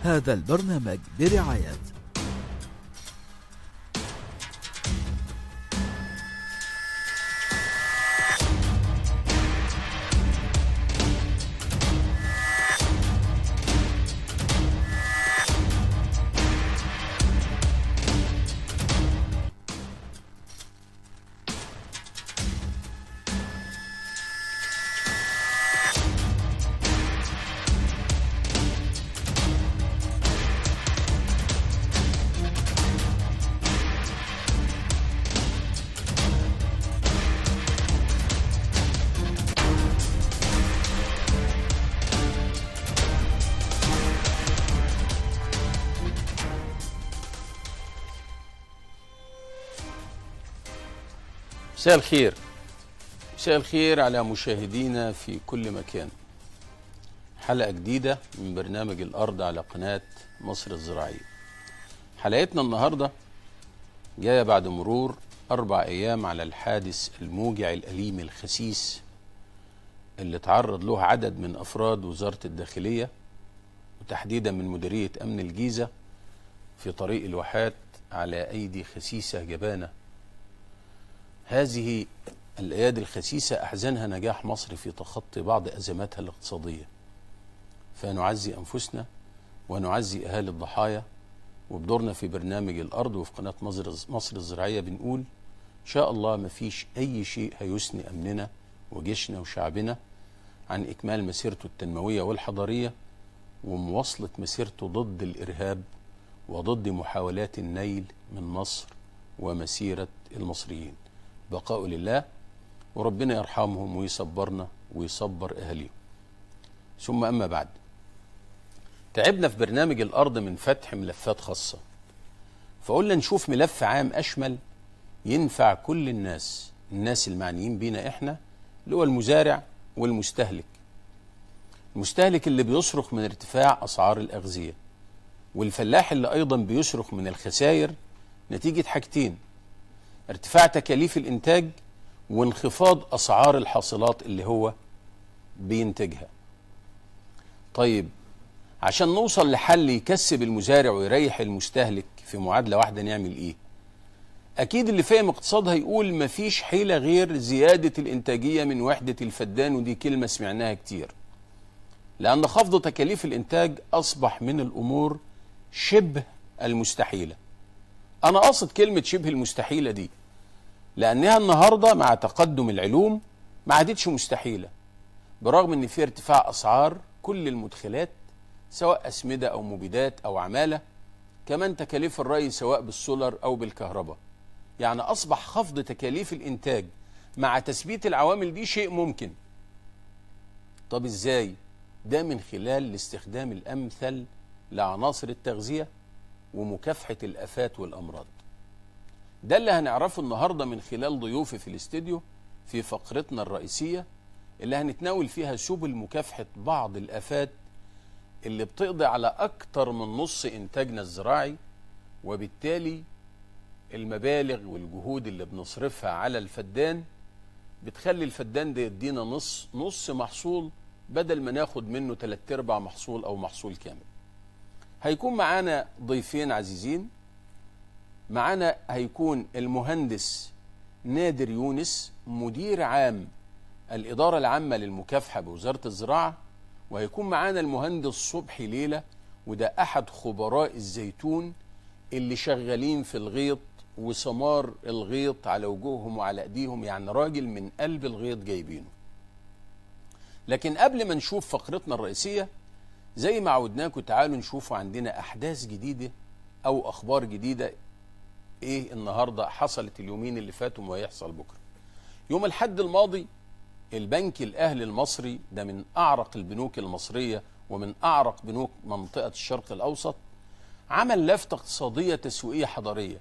هذا البرنامج برعاية مساء الخير مساء الخير على مشاهدينا في كل مكان حلقة جديدة من برنامج الأرض على قناة مصر الزراعية حلقتنا النهاردة جاية بعد مرور أربع أيام على الحادث الموجع الأليم الخسيس اللي تعرض له عدد من أفراد وزارة الداخلية وتحديدا من مديرية أمن الجيزة في طريق الواحات على أيدي خسيسة جبانة هذه الأيادي الخسيسة أحزنها نجاح مصر في تخطي بعض أزماتها الاقتصادية فنعزي أنفسنا ونعزي أهالي الضحايا وبدورنا في برنامج الأرض وفي قناة مصر الزراعية بنقول إن شاء الله ما فيش أي شيء هيسني أمننا وجيشنا وشعبنا عن إكمال مسيرته التنموية والحضارية ومواصلة مسيرته ضد الإرهاب وضد محاولات النيل من مصر ومسيرة المصريين بقاء لله وربنا يرحمهم ويصبرنا ويصبر أهاليهم ثم أما بعد تعبنا في برنامج الأرض من فتح ملفات خاصة فقلنا نشوف ملف عام أشمل ينفع كل الناس الناس المعنيين بينا إحنا اللي هو المزارع والمستهلك المستهلك اللي بيصرخ من ارتفاع أسعار الأغذية والفلاح اللي أيضا بيصرخ من الخسائر نتيجة حاجتين ارتفاع تكاليف الإنتاج وانخفاض أسعار الحاصلات اللي هو بينتجها طيب عشان نوصل لحل يكسب المزارع ويريح المستهلك في معادلة واحدة نعمل إيه أكيد اللي فاهم اقتصاد هيقول مفيش حيلة غير زيادة الإنتاجية من وحدة الفدان ودي كلمة سمعناها كتير لأن خفض تكاليف الإنتاج أصبح من الأمور شبه المستحيلة أنا قصد كلمة شبه المستحيلة دي لأنها النهاردة مع تقدم العلوم ما عادتش مستحيلة برغم أن في ارتفاع أسعار كل المدخلات سواء أسمدة أو مبيدات أو عمالة كمان تكاليف الري سواء بالسولر أو بالكهرباء يعني أصبح خفض تكاليف الإنتاج مع تثبيت العوامل دي شيء ممكن طب إزاي؟ ده من خلال الاستخدام الأمثل لعناصر التغذية ومكافحة الآفات والأمراض ده اللي هنعرفه النهاردة من خلال ضيوفي في الاستديو في فقرتنا الرئيسية اللي هنتناول فيها سبل مكافحة بعض الآفات اللي بتقضي على أكتر من نص إنتاجنا الزراعي وبالتالي المبالغ والجهود اللي بنصرفها على الفدان بتخلي الفدان ده يدينا نص نص محصول بدل ما ناخد منه تلات ارباع محصول او محصول كامل هيكون معانا ضيفين عزيزين معانا هيكون المهندس نادر يونس مدير عام الإدارة العامة للمكافحة بوزارة الزراعة وهيكون معانا المهندس صبحي ليلى وده أحد خبراء الزيتون اللي شغالين في الغيط وسمار الغيط على وجوههم وعلى ايديهم يعني راجل من قلب الغيط جايبينه لكن قبل ما نشوف فقرتنا الرئيسية زي ما عودناكم تعالوا نشوفوا عندنا أحداث جديدة أو أخبار جديدة إيه النهاردة حصلت اليومين اللي فاتوا وهيحصل بكرة يوم الحد الماضي البنك الأهلي المصري ده من أعرق البنوك المصرية ومن أعرق بنوك منطقة الشرق الأوسط عمل لفتة اقتصادية تسويقية حضارية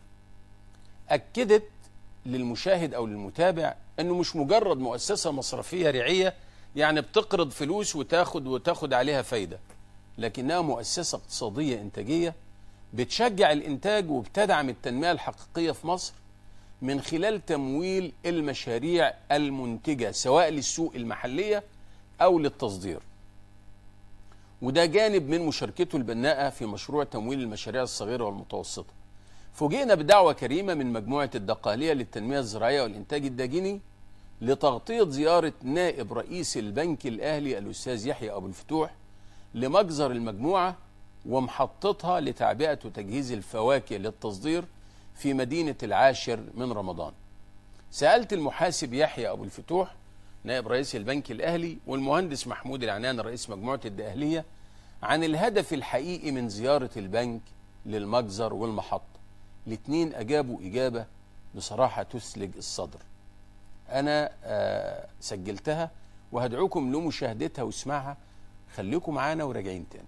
أكدت للمشاهد أو للمتابع أنه مش مجرد مؤسسة مصرفية رعية يعني بتقرض فلوس وتاخد وتاخد عليها فايدة لكنها مؤسسة اقتصادية إنتاجية بتشجع الإنتاج وبتدعم التنمية الحقيقية في مصر من خلال تمويل المشاريع المنتجة سواء للسوق المحلية أو للتصدير وده جانب من مشاركته البناءة في مشروع تمويل المشاريع الصغيرة والمتوسطة فوجئنا بدعوة كريمة من مجموعة الدقالية للتنمية الزراعية والإنتاج الداجني لتغطية زيارة نائب رئيس البنك الأهلي الأستاذ يحيى أبو الفتوح لمجزر المجموعة ومحطتها لتعبئة وتجهيز الفواكه للتصدير في مدينة العاشر من رمضان سألت المحاسب يحيى أبو الفتوح نائب رئيس البنك الأهلي والمهندس محمود العنان رئيس مجموعة الدقهلية عن الهدف الحقيقي من زيارة البنك للمجزر والمحطة الاثنين أجابوا إجابة بصراحة تسلج الصدر أنا آه سجلتها وهدعوكم لمشاهدتها واسمعها خليكم معانا وراجعين تاني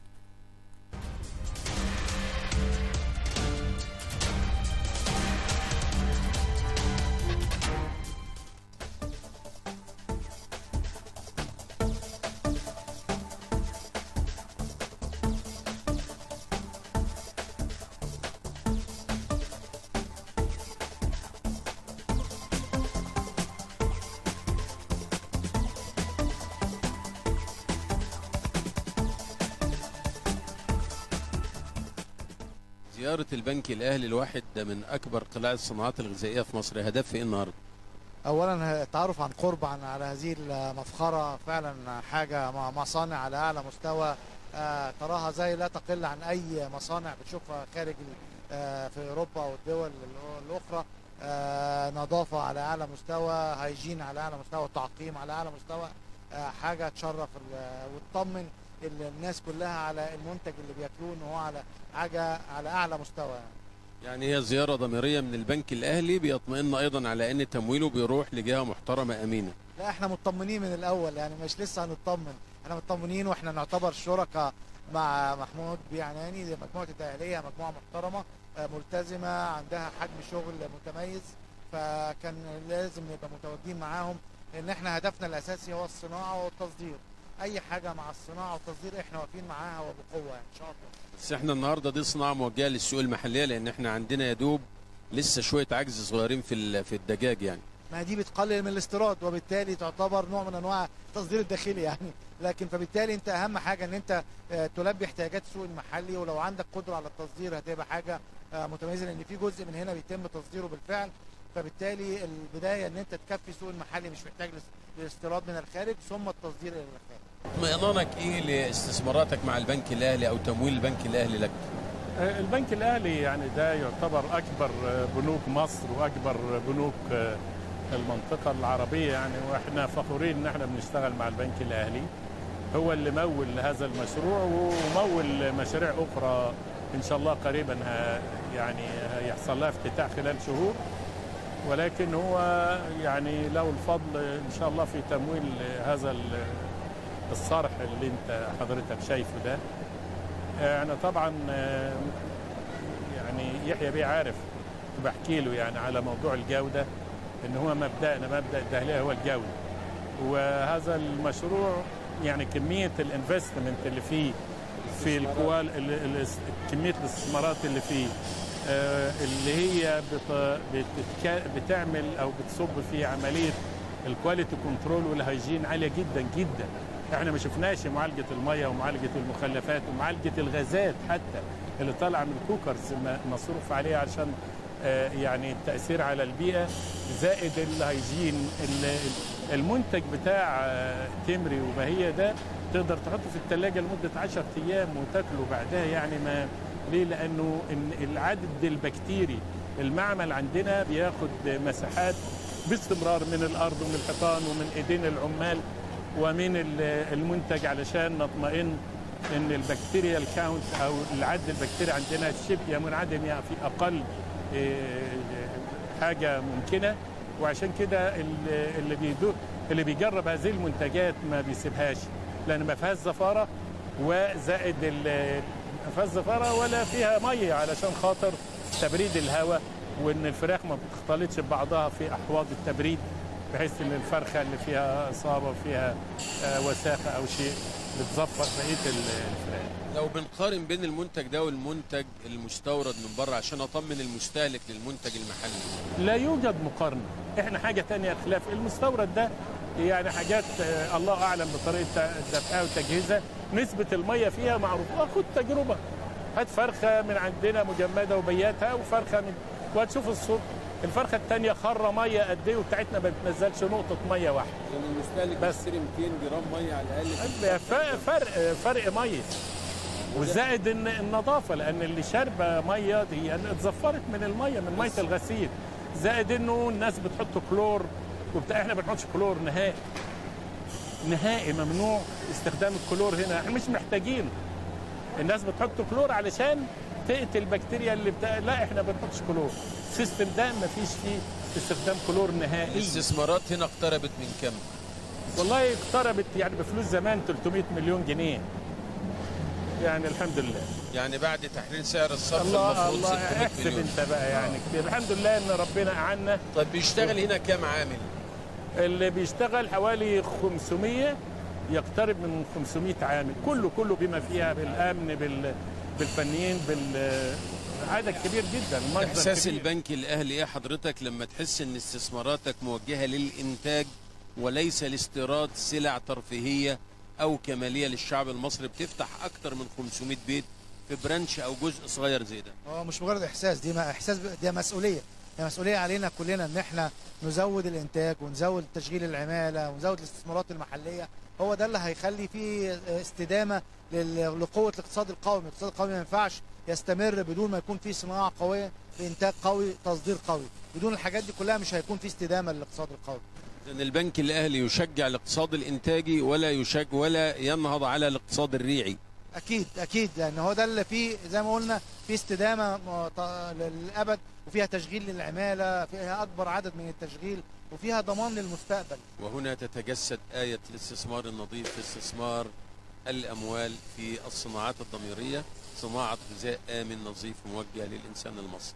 زيارة البنك الأهلي الواحد ده من أكبر قلاع الصناعات الغذائية في مصر هدف إيه النهاردة؟ اولا التعرف عن قرب عن على هذه المفخره فعلا حاجه مع- مصانع على اعلى مستوى آه، تراها زي لا تقل عن اي مصانع بتشوفها خارج ال- آه، في اوروبا والدول ال- الاخرى آه، نظافه على اعلى مستوى هيجين على اعلى مستوى تعقيم على اعلى مستوى آه، حاجه تشرف ال- وتطمن ال- الناس كلها على المنتج اللي بياكلوه ان هو على حاجه على اعلى مستوى يعني. يعني هي زيارة ضميرية من البنك الأهلي بيطمئن أيضا على أن تمويله بيروح لجهة محترمة أمينة لا احنا مطمنين من الاول يعني مش لسه هنطمن احنا مطمنين واحنا نعتبر شركاء مع محمود بيعناني دي مجموعه الدقهليه مجموعه محترمه آه، ملتزمه عندها حجم شغل متميز فكان لازم نبقى متواجدين معاهم لان احنا هدفنا الاساسي هو الصناعه والتصدير اي حاجه مع الصناعه والتصدير احنا واقفين معاها وبقوه يعني ان شاء الله بس احنا النهاردة دي صناعة موجهة للسوق المحلية لأن احنا عندنا يا دوب لسه شوية عجز صغيرين في ال- في الدجاج يعني ما دي بتقلل من الاستيراد وبالتالي تعتبر نوع من انواع التصدير الداخلي يعني لكن فبالتالي انت اهم حاجه ان انت آه، تلبي احتياجات السوق المحلي ولو عندك قدره على التصدير هتبقى حاجه آه، متميزه لان في جزء من هنا بيتم تصديره بالفعل فبالتالي البدايه ان انت تكفي السوق المحلي مش محتاج للاس- للاستيراد من الخارج ثم التصدير الى الخارج اطمئنانك إيه لاستثماراتك مع البنك الأهلي أو تمويل البنك الأهلي لك؟ البنك الاهلي يعني ده يعتبر اكبر بنوك مصر واكبر بنوك المنطقه العربيه يعني واحنا فخورين ان احنا بنشتغل مع البنك الاهلي هو اللي مول هذا المشروع ومول مشاريع اخرى ان شاء الله قريبا ه- يعني هيحصل لها افتتاح خلال شهور ولكن هو يعني له الفضل ان شاء الله في تمويل هذا ال- الصرح اللي انت حضرتك شايفه ده انا طبعا آه، يعني يحيى بيه عارف كنت بحكي له يعني على موضوع الجوده ان هو مبدأنا مبدأ الدهلية هو الجوده وهذا المشروع يعني كميه الانفستمنت اللي فيه في الكوال ال- ال- كميه الاستثمارات اللي فيه آه، اللي هي بت- بتتك- بتعمل او بتصب في عمليه الكواليتي كنترول والهيجين عاليه جدا جدا احنا ما شفناش معالجه الميه ومعالجه المخلفات ومعالجه الغازات حتى اللي طالعه من الكوكرز م- مصروف عليها عشان آه، يعني التاثير على البيئه زائد الهيجين ال- المنتج بتاع آه، تمري وبهيه ده تقدر تحطه في الثلاجه لمده 10 ايام وتاكله بعدها يعني ما ليه؟ لانه إن العدد البكتيري المعمل عندنا بياخد مساحات باستمرار من الارض ومن الحيطان ومن ايدين العمال ومن ال- المنتج علشان نطمئن ان البكتيريا كاونت او العد البكتيري عندنا شبه منعدم يعني في اقل إيه، حاجه ممكنه وعشان كده ال- اللي بيدو اللي بيجرب هذه المنتجات ما بيسيبهاش لان ما فيهاش زفاره وزائد ال- ما فيهاش زفاره ولا فيها ميه علشان خاطر تبريد الهواء وان الفراخ ما بتختلطش ببعضها في احواض التبريد بحيث ان الفرخه اللي فيها اصابه فيها آه، وساخه او شيء بتزفر بقيه ال- الفراخ لو بنقارن بين المنتج ده والمنتج المستورد من بره عشان أطمن المستهلك للمنتج المحلي لا يوجد مقارنه احنا حاجه تانية خلاف المستورد ده يعني حاجات آه، الله اعلم بطريقه دفعها وتجهيزها نسبه الميه فيها معروفه خد تجربه هات فرخه من عندنا مجمده وبياتها وفرخه من وهتشوف الصوت الفرخه الثانيه خره ميه قد ايه وبتاعتنا ما بتنزلش نقطه ميه واحده يعني المستهلك بس. بيشتري 200 جرام ميه على الاقل ده ف- فرق فرق ميه وزائد ان النظافه لان اللي شاربه ميه دي يعني اتزفرت من الميه من ميه الغسيل زائد انه الناس بتحط كلور وبتاع احنا ما بنحطش كلور نهائي نهائي ممنوع استخدام الكلور هنا احنا مش محتاجينه الناس بتحط كلور علشان تقتل البكتيريا اللي بتاع لا احنا ما بنحطش كلور السيستم ده ما فيش فيه استخدام كلور نهائي الاستثمارات هنا اقتربت من كم؟ والله اقتربت يعني بفلوس زمان 300 مليون جنيه يعني الحمد لله يعني بعد تحرير سعر الصرف الله المفروض الله 600 احسب مليون انت بقى يعني كتير الحمد لله ان ربنا اعنا طيب بيشتغل هنا كام عامل؟ اللي بيشتغل حوالي 500 يقترب من 500 عامل كله كله بما فيها بالامن بال بالفنيين بالعدد كبير جدا المخزن احساس كبير. البنك الاهلي ايه حضرتك لما تحس ان استثماراتك موجهه للانتاج وليس لاستيراد سلع ترفيهيه او كماليه للشعب المصري بتفتح اكتر من 500 بيت في برانش او جزء صغير زي ده هو مش مجرد احساس دي ما احساس ب- دي مسؤوليه هي مسؤوليه علينا كلنا ان احنا نزود الانتاج ونزود تشغيل العماله ونزود الاستثمارات المحليه هو ده اللي هيخلي فيه استدامه لل- لقوه الاقتصاد القومي الاقتصاد القومي ما ينفعش يستمر بدون ما يكون فيه صناعه قويه بانتاج قوي تصدير قوي بدون الحاجات دي كلها مش هيكون فيه استدامه للاقتصاد القومي ان البنك الاهلي يشجع الاقتصاد الانتاجي ولا يشجع ولا ينهض على الاقتصاد الريعي اكيد اكيد لان هو ده اللي فيه زي ما قلنا في استدامه م- ط- للابد وفيها تشغيل للعماله فيها اكبر عدد من التشغيل وفيها ضمان للمستقبل وهنا تتجسد آية الاستثمار النظيف في استثمار الأموال في الصناعات الضميرية صناعة غذاء آمن نظيف موجه للإنسان المصري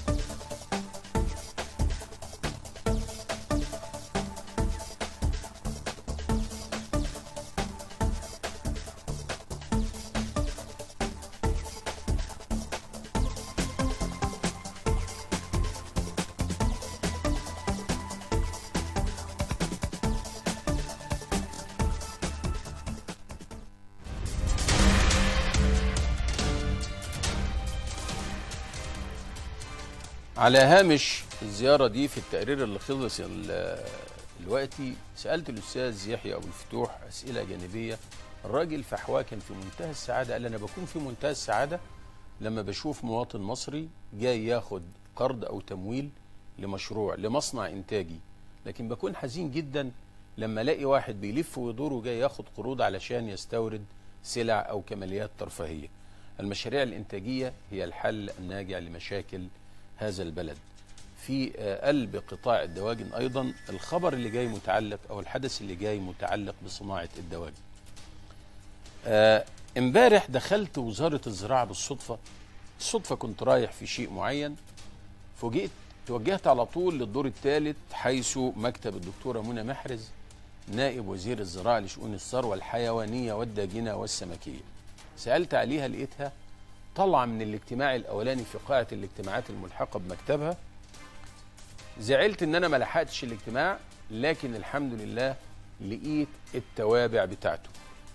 على هامش الزيارة دي في التقرير اللي خلص ال- دلوقتي سألت الأستاذ يحيى أبو الفتوح أسئلة جانبية الراجل في حواه كان في منتهى السعادة قال أنا بكون في منتهى السعادة لما بشوف مواطن مصري جاي ياخد قرض أو تمويل لمشروع لمصنع إنتاجي لكن بكون حزين جدا لما الاقي واحد بيلف ويدور وجاي ياخد قروض علشان يستورد سلع او كماليات ترفيهيه. المشاريع الانتاجيه هي الحل الناجع لمشاكل هذا البلد. في آه، قلب قطاع الدواجن ايضا الخبر اللي جاي متعلق او الحدث اللي جاي متعلق بصناعه الدواجن. آه، امبارح دخلت وزاره الزراعه بالصدفه الصدفه كنت رايح في شيء معين فوجئت توجهت على طول للدور الثالث حيث مكتب الدكتوره منى محرز نائب وزير الزراعه لشؤون الثروه الحيوانيه والداجنه والسمكيه. سالت عليها لقيتها طالعه من الاجتماع الاولاني في قاعه الاجتماعات الملحقه بمكتبها. زعلت ان انا ما لحقتش الاجتماع لكن الحمد لله لقيت التوابع بتاعته.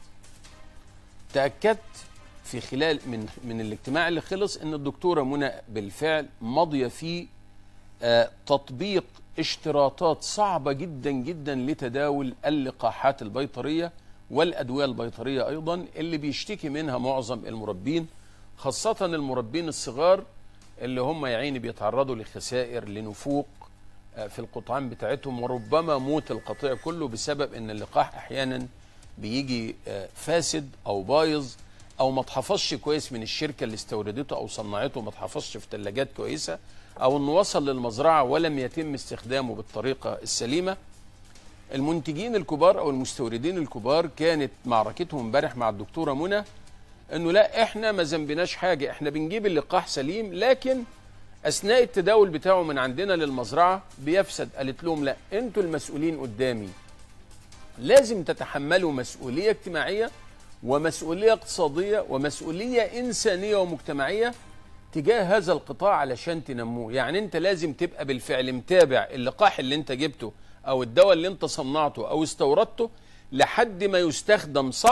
تاكدت في خلال من من الاجتماع اللي خلص ان الدكتوره منى بالفعل ماضيه في آه، تطبيق اشتراطات صعبه جدا جدا لتداول اللقاحات البيطريه والادويه البيطريه ايضا اللي بيشتكي منها معظم المربين خاصه المربين الصغار اللي هم يا عيني بيتعرضوا لخسائر لنفوق آه، في القطعان بتاعتهم وربما موت القطيع كله بسبب ان اللقاح احيانا بيجي آه، فاسد او بايظ او ما اتحفظش كويس من الشركه اللي استوردته او صنعته ما اتحفظش في ثلاجات كويسه او انه وصل للمزرعه ولم يتم استخدامه بالطريقه السليمه المنتجين الكبار او المستوردين الكبار كانت معركتهم امبارح مع الدكتوره منى انه لا احنا ما ذنبناش حاجه احنا بنجيب اللقاح سليم لكن اثناء التداول بتاعه من عندنا للمزرعه بيفسد قالت لهم لا انتوا المسؤولين قدامي لازم تتحملوا مسؤوليه اجتماعيه ومسؤوليه اقتصاديه ومسؤوليه انسانيه ومجتمعيه تجاه هذا القطاع علشان تنموه يعني انت لازم تبقى بالفعل متابع اللقاح اللي انت جبته او الدواء اللي انت صنعته او استوردته لحد ما يستخدم صح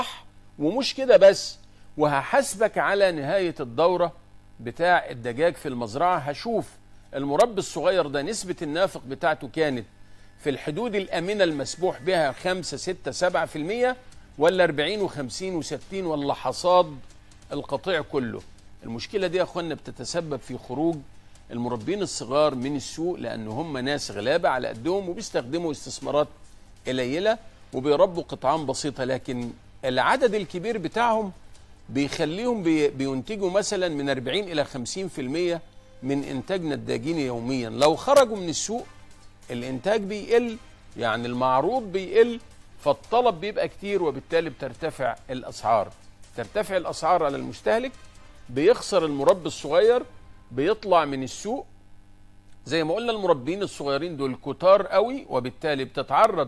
ومش كده بس وهحاسبك على نهايه الدوره بتاع الدجاج في المزرعه هشوف المربي الصغير ده نسبه النافق بتاعته كانت في الحدود الامنه المسموح بها 5 6 7% ولا 40 و50 و60 ولا حصاد القطيع كله المشكله دي يا اخوانا بتتسبب في خروج المربين الصغار من السوق لان هم ناس غلابه على قدهم وبيستخدموا استثمارات قليله وبيربوا قطعان بسيطه لكن العدد الكبير بتاعهم بيخليهم بي بينتجوا مثلا من 40 الى 50% من انتاجنا الداجيني يوميا لو خرجوا من السوق الانتاج بيقل يعني المعروض بيقل فالطلب بيبقى كتير وبالتالي بترتفع الاسعار ترتفع الاسعار على المستهلك بيخسر المربي الصغير بيطلع من السوق زي ما قلنا المربين الصغيرين دول كتار قوي وبالتالي بتتعرض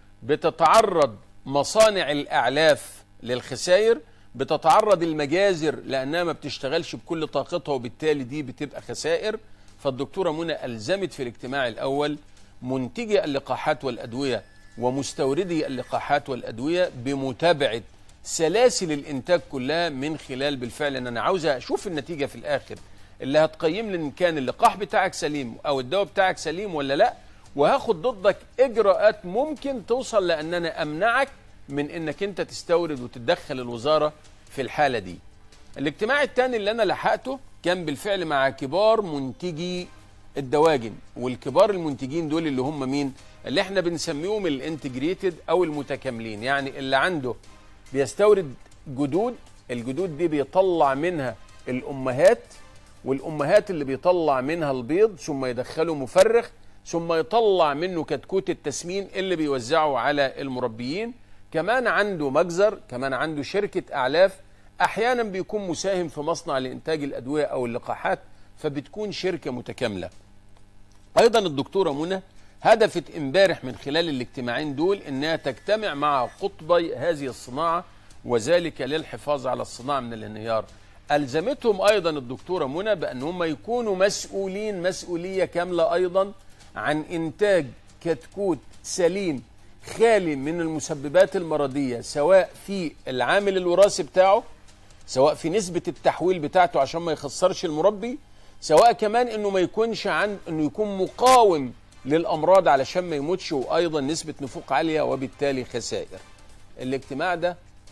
بتتعرض مصانع الاعلاف للخسائر بتتعرض المجازر لانها ما بتشتغلش بكل طاقتها وبالتالي دي بتبقى خسائر فالدكتوره منى الزمت في الاجتماع الاول منتجي اللقاحات والادويه ومستوردي اللقاحات والادويه بمتابعه سلاسل الانتاج كلها من خلال بالفعل ان انا عاوز اشوف النتيجه في الاخر اللي هتقيم لي ان كان اللقاح بتاعك سليم او الدواء بتاعك سليم ولا لا وهاخد ضدك اجراءات ممكن توصل لان انا امنعك من انك انت تستورد وتتدخل الوزاره في الحاله دي. الاجتماع الثاني اللي انا لحقته كان بالفعل مع كبار منتجي الدواجن والكبار المنتجين دول اللي هم مين؟ اللي احنا بنسميهم الانتجريتد او المتكاملين يعني اللي عنده بيستورد جدود الجدود دي بيطلع منها الامهات والامهات اللي بيطلع منها البيض ثم يدخله مفرخ ثم يطلع منه كتكوت التسمين اللي بيوزعه على المربيين كمان عنده مجزر كمان عنده شركة أعلاف أحيانا بيكون مساهم في مصنع لإنتاج الأدوية أو اللقاحات فبتكون شركة متكاملة أيضا الدكتورة منى هدفت امبارح من خلال الاجتماعين دول انها تجتمع مع قطبي هذه الصناعه وذلك للحفاظ على الصناعه من الانهيار. الزمتهم ايضا الدكتوره منى بان هم يكونوا مسؤولين مسؤوليه كامله ايضا عن انتاج كتكوت سليم خالي من المسببات المرضيه سواء في العامل الوراثي بتاعه سواء في نسبه التحويل بتاعته عشان ما يخسرش المربي سواء كمان انه ما يكونش عن انه يكون مقاوم للامراض علشان ما يموتش وايضا نسبه نفوق عاليه وبالتالي خسائر. الاجتماع ده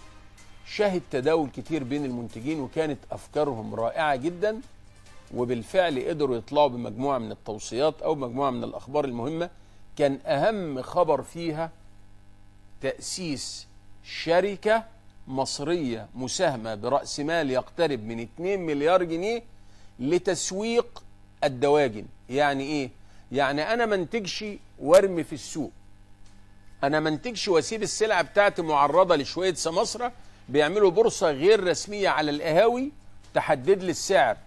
شهد تداول كتير بين المنتجين وكانت افكارهم رائعه جدا وبالفعل قدروا يطلعوا بمجموعه من التوصيات او مجموعه من الاخبار المهمه كان اهم خبر فيها تاسيس شركه مصريه مساهمه براس مال يقترب من 2 مليار جنيه لتسويق الدواجن يعني ايه يعني انا منتجش وارمي في السوق انا منتجش واسيب السلعه بتاعتي معرضه لشويه سماسره بيعملوا بورصه غير رسميه على القهاوي تحدد لي السعر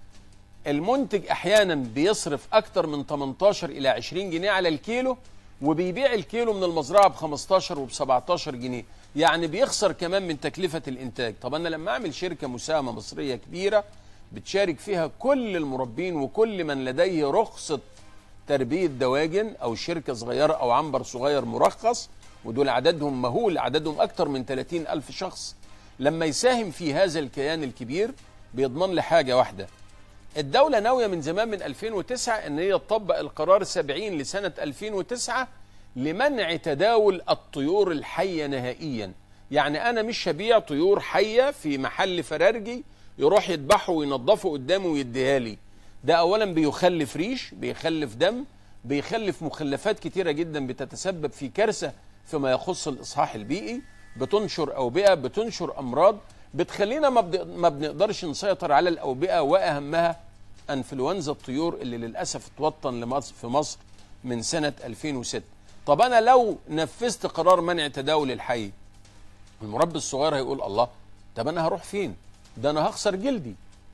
المنتج احيانا بيصرف اكتر من 18 الى 20 جنيه على الكيلو وبيبيع الكيلو من المزرعه ب 15 وب 17 جنيه يعني بيخسر كمان من تكلفه الانتاج طب انا لما اعمل شركه مساهمه مصريه كبيره بتشارك فيها كل المربين وكل من لديه رخصه تربيه دواجن او شركه صغيره او عنبر صغير مرخص ودول عددهم مهول عددهم اكتر من 30 الف شخص لما يساهم في هذا الكيان الكبير بيضمن لي حاجه واحده الدولة ناوية من زمان من 2009 ان هي تطبق القرار 70 لسنة 2009 لمنع تداول الطيور الحية نهائيا يعني انا مش هبيع طيور حية في محل فرارجي يروح يذبحه وينظفه قدامه ويديها لي ده اولا بيخلف ريش بيخلف دم بيخلف مخلفات كتيرة جدا بتتسبب في كارثة فيما يخص الاصحاح البيئي بتنشر اوبئة بتنشر امراض بتخلينا ما, ما بنقدرش نسيطر على الاوبئة واهمها انفلونزا الطيور اللي للاسف اتوطن لمصر في مصر من سنه 2006 طب انا لو نفذت قرار منع تداول الحي المربي الصغير هيقول الله طب انا هروح فين ده انا هخسر جلدي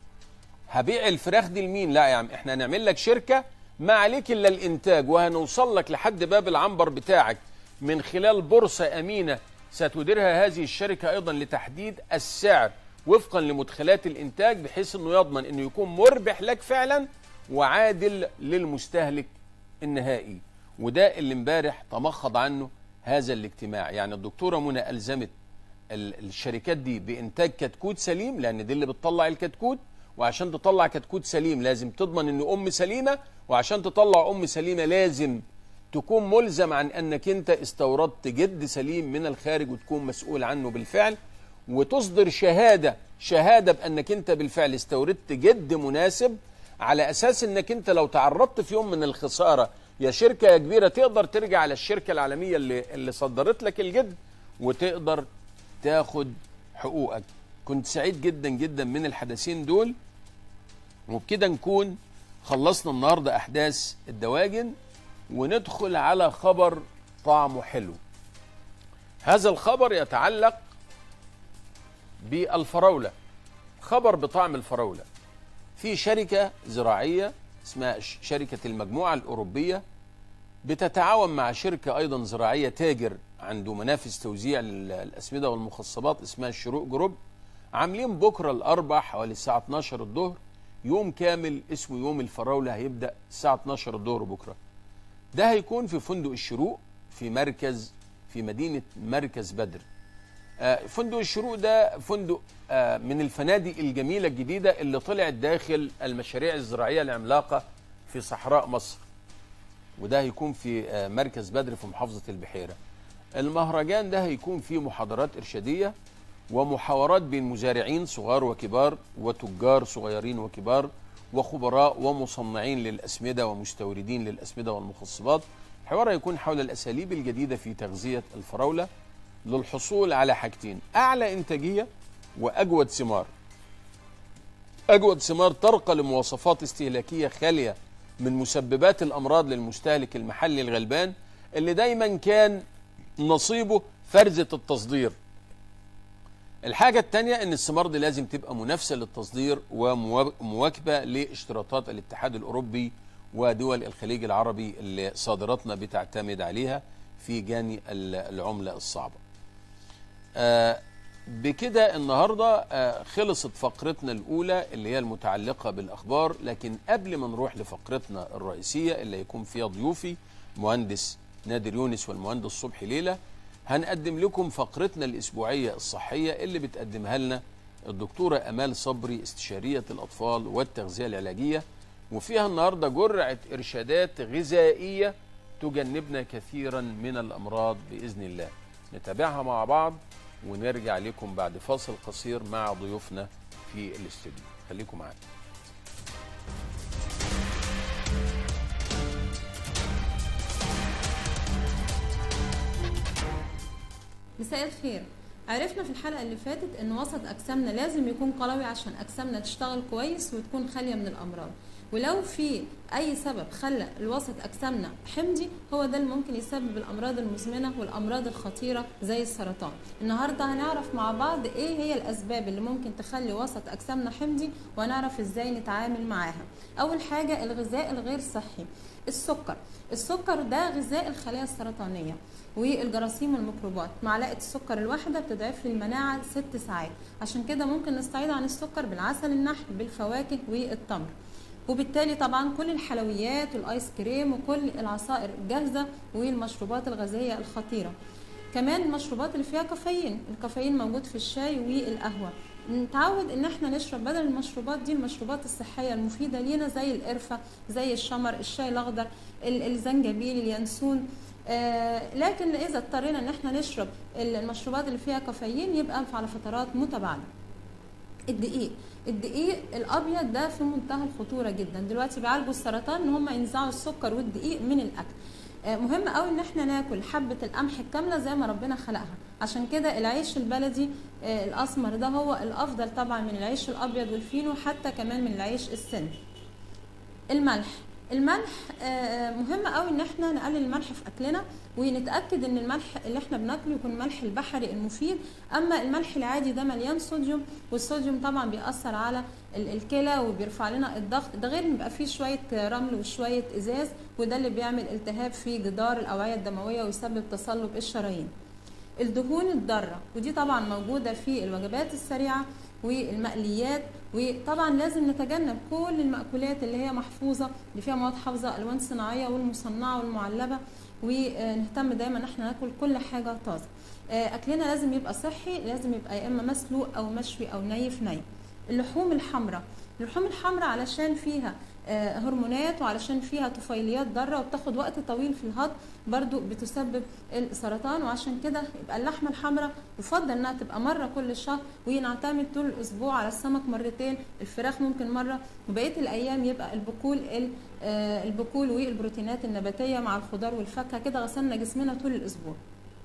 هبيع الفراخ دي لمين لا يا عم احنا هنعمل لك شركه ما عليك الا الانتاج وهنوصل لك لحد باب العنبر بتاعك من خلال بورصه امينه ستديرها هذه الشركه ايضا لتحديد السعر وفقا لمدخلات الانتاج بحيث انه يضمن انه يكون مربح لك فعلا وعادل للمستهلك النهائي وده اللي امبارح تمخض عنه هذا الاجتماع يعني الدكتوره منى الزمت ال- الشركات دي بانتاج كتكوت سليم لان دي اللي بتطلع الكتكوت وعشان تطلع كتكوت سليم لازم تضمن ان ام سليمه وعشان تطلع ام سليمه لازم تكون ملزم عن انك انت استوردت جد سليم من الخارج وتكون مسؤول عنه بالفعل وتصدر شهاده شهاده بانك انت بالفعل استوردت جد مناسب على اساس انك انت لو تعرضت في يوم من الخساره يا شركه يا كبيره تقدر ترجع على الشركه العالميه اللي اللي صدرت لك الجد وتقدر تاخد حقوقك كنت سعيد جدا جدا من الحدثين دول وبكده نكون خلصنا النهارده احداث الدواجن وندخل على خبر طعمه حلو هذا الخبر يتعلق بالفراوله خبر بطعم الفراوله في شركه زراعيه اسمها ش- شركه المجموعه الاوروبيه بتتعاون مع شركه ايضا زراعيه تاجر عنده منافذ توزيع للاسمده والمخصبات اسمها الشروق جروب عاملين بكره الاربع حوالي الساعه 12 الظهر يوم كامل اسمه يوم الفراوله هيبدا الساعه 12 الظهر بكره ده هيكون في فندق الشروق في مركز في مدينه مركز بدر آه، فندق الشروق ده فندق آه، من الفنادق الجميله الجديده اللي طلعت داخل المشاريع الزراعيه العملاقه في صحراء مصر وده هيكون في آه، مركز بدر في محافظه البحيره المهرجان ده هيكون فيه محاضرات ارشاديه ومحاورات بين مزارعين صغار وكبار وتجار صغيرين وكبار وخبراء ومصنعين للأسمدة ومستوردين للأسمدة والمخصبات الحوار هيكون حول الأساليب الجديدة في تغذية الفراولة للحصول على حاجتين أعلى إنتاجية وأجود ثمار أجود ثمار ترقى لمواصفات استهلاكية خالية من مسببات الأمراض للمستهلك المحلي الغلبان اللي دايما كان نصيبه فرزة التصدير الحاجة التانية ان الثمار دي لازم تبقى منافسة للتصدير ومواكبة لاشتراطات الاتحاد الاوروبي ودول الخليج العربي اللي صادراتنا بتعتمد عليها في جاني ال- العملة الصعبة آه، بكده النهاردة آه، خلصت فقرتنا الأولى اللي هي المتعلقة بالأخبار لكن قبل ما نروح لفقرتنا الرئيسية اللي يكون فيها ضيوفي مهندس نادر يونس والمهندس صبحي ليلى هنقدم لكم فقرتنا الأسبوعية الصحية اللي بتقدمها لنا الدكتورة أمال صبري استشارية الأطفال والتغذية العلاجية وفيها النهاردة جرعة إرشادات غذائية تجنبنا كثيرا من الأمراض بإذن الله نتابعها مع بعض ونرجع لكم بعد فاصل قصير مع ضيوفنا في الاستوديو خليكم معانا مساء الخير عرفنا في الحلقة اللي فاتت ان وسط اجسامنا لازم يكون قلوي عشان اجسامنا تشتغل كويس وتكون خالية من الامراض ولو في اي سبب خلى الوسط اجسامنا حمضي هو ده اللي ممكن يسبب الامراض المزمنة والامراض الخطيرة زي السرطان النهاردة هنعرف مع بعض ايه هي الاسباب اللي ممكن تخلي وسط اجسامنا حمضي وهنعرف ازاي نتعامل معاها اول حاجة الغذاء الغير صحي السكر السكر ده غذاء الخلايا السرطانية والجراثيم والميكروبات معلقة السكر الواحدة بتضعف لي المناعة ست ساعات عشان كده ممكن نستعيد عن السكر بالعسل النحل بالفواكه والتمر وبالتالي طبعا كل الحلويات والايس كريم وكل العصائر الجاهزة والمشروبات الغازية الخطيرة كمان المشروبات اللي فيها كافيين الكافيين موجود في الشاي والقهوة نتعود ان احنا نشرب بدل المشروبات دي المشروبات الصحيه المفيده لينا زي القرفه زي الشمر الشاي الاخضر ال- الزنجبيل اليانسون آه لكن اذا اضطرينا ان احنا نشرب المشروبات اللي فيها كافيين يبقى على فترات متباعده الدقيق الدقيق الابيض ده في منتهى الخطوره جدا دلوقتي بيعالجوا السرطان ان هم ينزعوا السكر والدقيق من الاكل آه، مهم قوي ان احنا ناكل حبه القمح الكامله زي ما ربنا خلقها عشان كده العيش البلدي آه، الاسمر ده هو الافضل طبعا من العيش الابيض والفينو حتى كمان من العيش السن الملح الملح آه، مهم قوي ان احنا نقلل الملح في اكلنا ونتاكد ان الملح اللي احنا بناكله يكون ملح البحري المفيد اما الملح العادي ده مليان صوديوم والصوديوم طبعا بيأثر على ال- الكلى وبيرفع لنا الضغط ده غير ان بيبقى فيه شويه رمل وشويه ازاز وده اللي بيعمل التهاب في جدار الاوعيه الدمويه ويسبب تصلب الشرايين الدهون الضاره ودي طبعا موجوده في الوجبات السريعه والمقليات وطبعا لازم نتجنب كل المأكولات اللي هي محفوظة اللي فيها مواد حافظة ألوان صناعية والمصنعة والمعلبة ونهتم دايما ان احنا ناكل كل حاجة طازة آه، اكلنا لازم يبقى صحي لازم يبقى يا اما مسلوق او مشوي او ني في ني اللحوم الحمراء اللحوم الحمراء علشان فيها آه، هرمونات وعلشان فيها طفيليات ضاره وبتاخد وقت طويل في الهضم برضو بتسبب السرطان وعشان كده يبقى اللحمه الحمراء يفضل انها تبقى مره كل شهر ونعتمد طول الاسبوع على السمك مرتين الفراخ ممكن مره وبقيه الايام يبقى البقول ال- آه، البقول والبروتينات النباتيه مع الخضار والفاكهه كده غسلنا جسمنا طول الاسبوع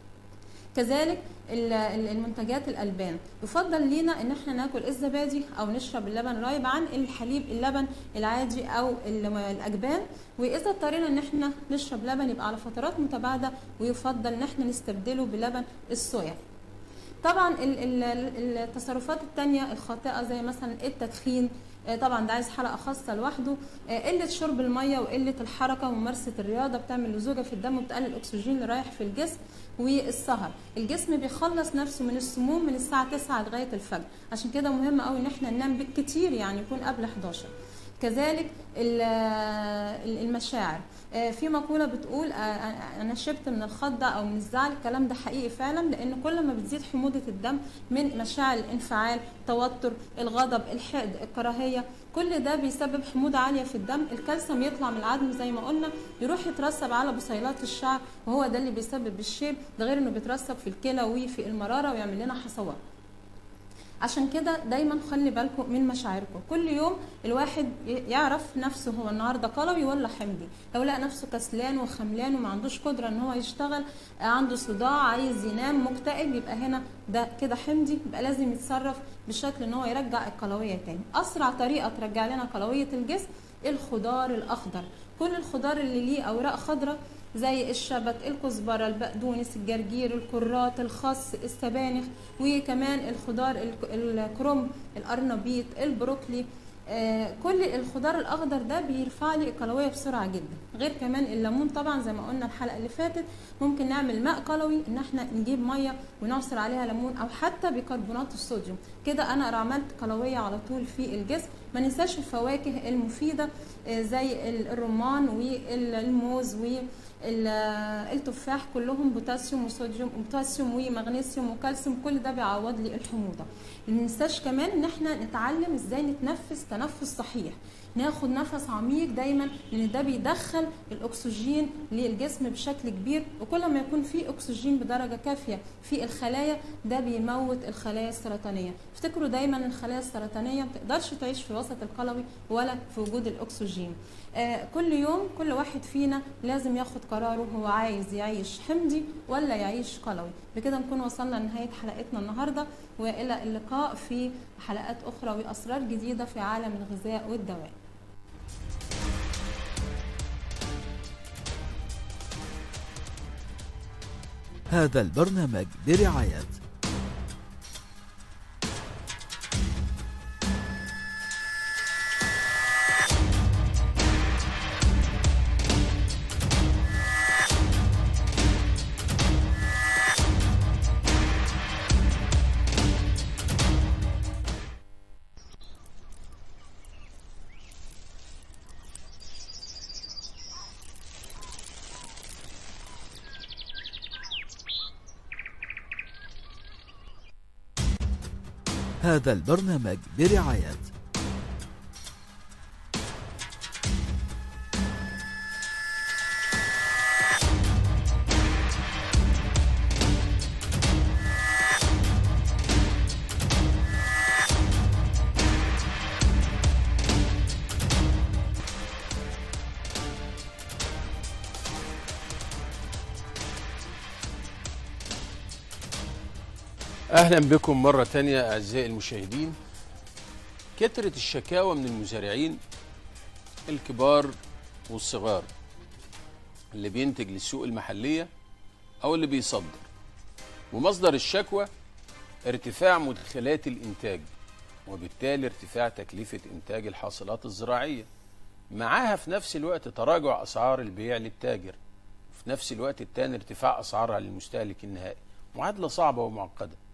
كذلك ال- ال- المنتجات الالبان يفضل لينا ان احنا ناكل الزبادي او نشرب اللبن رايب عن الحليب اللبن العادي او ال- الاجبان واذا اضطرينا ان احنا نشرب لبن يبقى على فترات متباعده ويفضل ان احنا نستبدله بلبن الصويا طبعا ال- ال- ال- التصرفات التانية الخاطئة زي مثلا التدخين آه، طبعا ده عايز حلقة خاصة لوحده آه، قلة شرب المية وقلة الحركة وممارسة الرياضة بتعمل لزوجة في الدم وبتقلل الأكسجين اللي رايح في الجسم والسهر الجسم بيخلص نفسه من السموم من الساعة 9 لغاية الفجر عشان كده مهم قوي ان احنا ننام بالكتير يعني يكون قبل 11 كذلك ال- ال- المشاعر آه، في مقولة بتقول آه، أنا شبت من الخضة أو من الزعل الكلام ده حقيقي فعلا لأن كل ما بتزيد حموضة الدم من مشاعر الانفعال توتر الغضب الحقد الكراهية كل ده بيسبب حموضة عالية في الدم الكالسيوم يطلع من العظم زي ما قلنا يروح يترسب على بصيلات الشعر وهو ده اللي بيسبب الشيب ده غير انه بيترسب في الكلى وفي المرارة ويعمل لنا حصوات عشان كده دايما خلي بالكم من مشاعركم كل يوم الواحد ي- يعرف نفسه هو النهارده قلوي ولا حمضي لو لقى نفسه كسلان وخملان وما عندوش قدره ان هو يشتغل آه، عنده صداع عايز ينام مكتئب يبقى هنا ده كده حمضي يبقى لازم يتصرف بشكل ان هو يرجع القلويه تاني اسرع طريقه ترجع لنا قلويه الجسم الخضار الاخضر كل الخضار اللي ليه اوراق خضراء زي الشبت الكزبرة البقدونس الجرجير الكرات الخس السبانخ وكمان الخضار الك- الكرنب القرنبيط البروكلي آه، كل الخضار الاخضر ده بيرفع لي القلويه بسرعه جدا غير كمان الليمون طبعا زي ما قلنا الحلقه اللي فاتت ممكن نعمل ماء قلوي ان احنا نجيب ميه ونعصر عليها ليمون او حتى بيكربونات الصوديوم كده انا عملت قلويه على طول في الجسم ما ننساش الفواكه المفيده آه، زي ال- الرمان والموز والتفاح كلهم بوتاسيوم وصوديوم وبوتاسيوم ومغنيسيوم وكالسيوم كل ده بيعوض لي الحموضه ما ننساش كمان ان احنا نتعلم ازاي نتنفس تنفس صحيح ناخد نفس عميق دايما لان ده بيدخل الاكسجين للجسم بشكل كبير وكل ما يكون في اكسجين بدرجه كافيه في الخلايا ده بيموت الخلايا السرطانيه افتكروا دايما الخلايا السرطانيه ما تقدرش تعيش في الوسط القلوي ولا في وجود الاكسجين آه كل يوم كل واحد فينا لازم ياخد قراره هو عايز يعيش حمضي ولا يعيش قلوي بكده نكون وصلنا لنهايه حلقتنا النهارده والى اللقاء في حلقات اخرى واسرار جديده في عالم الغذاء والدواء هذا البرنامج برعاية هذا البرنامج برعاية اهلا بكم مره تانية اعزائي المشاهدين كثره الشكاوى من المزارعين الكبار والصغار اللي بينتج للسوق المحليه او اللي بيصدر ومصدر الشكوى ارتفاع مدخلات الانتاج وبالتالي ارتفاع تكلفه انتاج الحاصلات الزراعيه معاها في نفس الوقت تراجع اسعار البيع للتاجر في نفس الوقت التاني ارتفاع اسعارها للمستهلك النهائي معادله صعبه ومعقده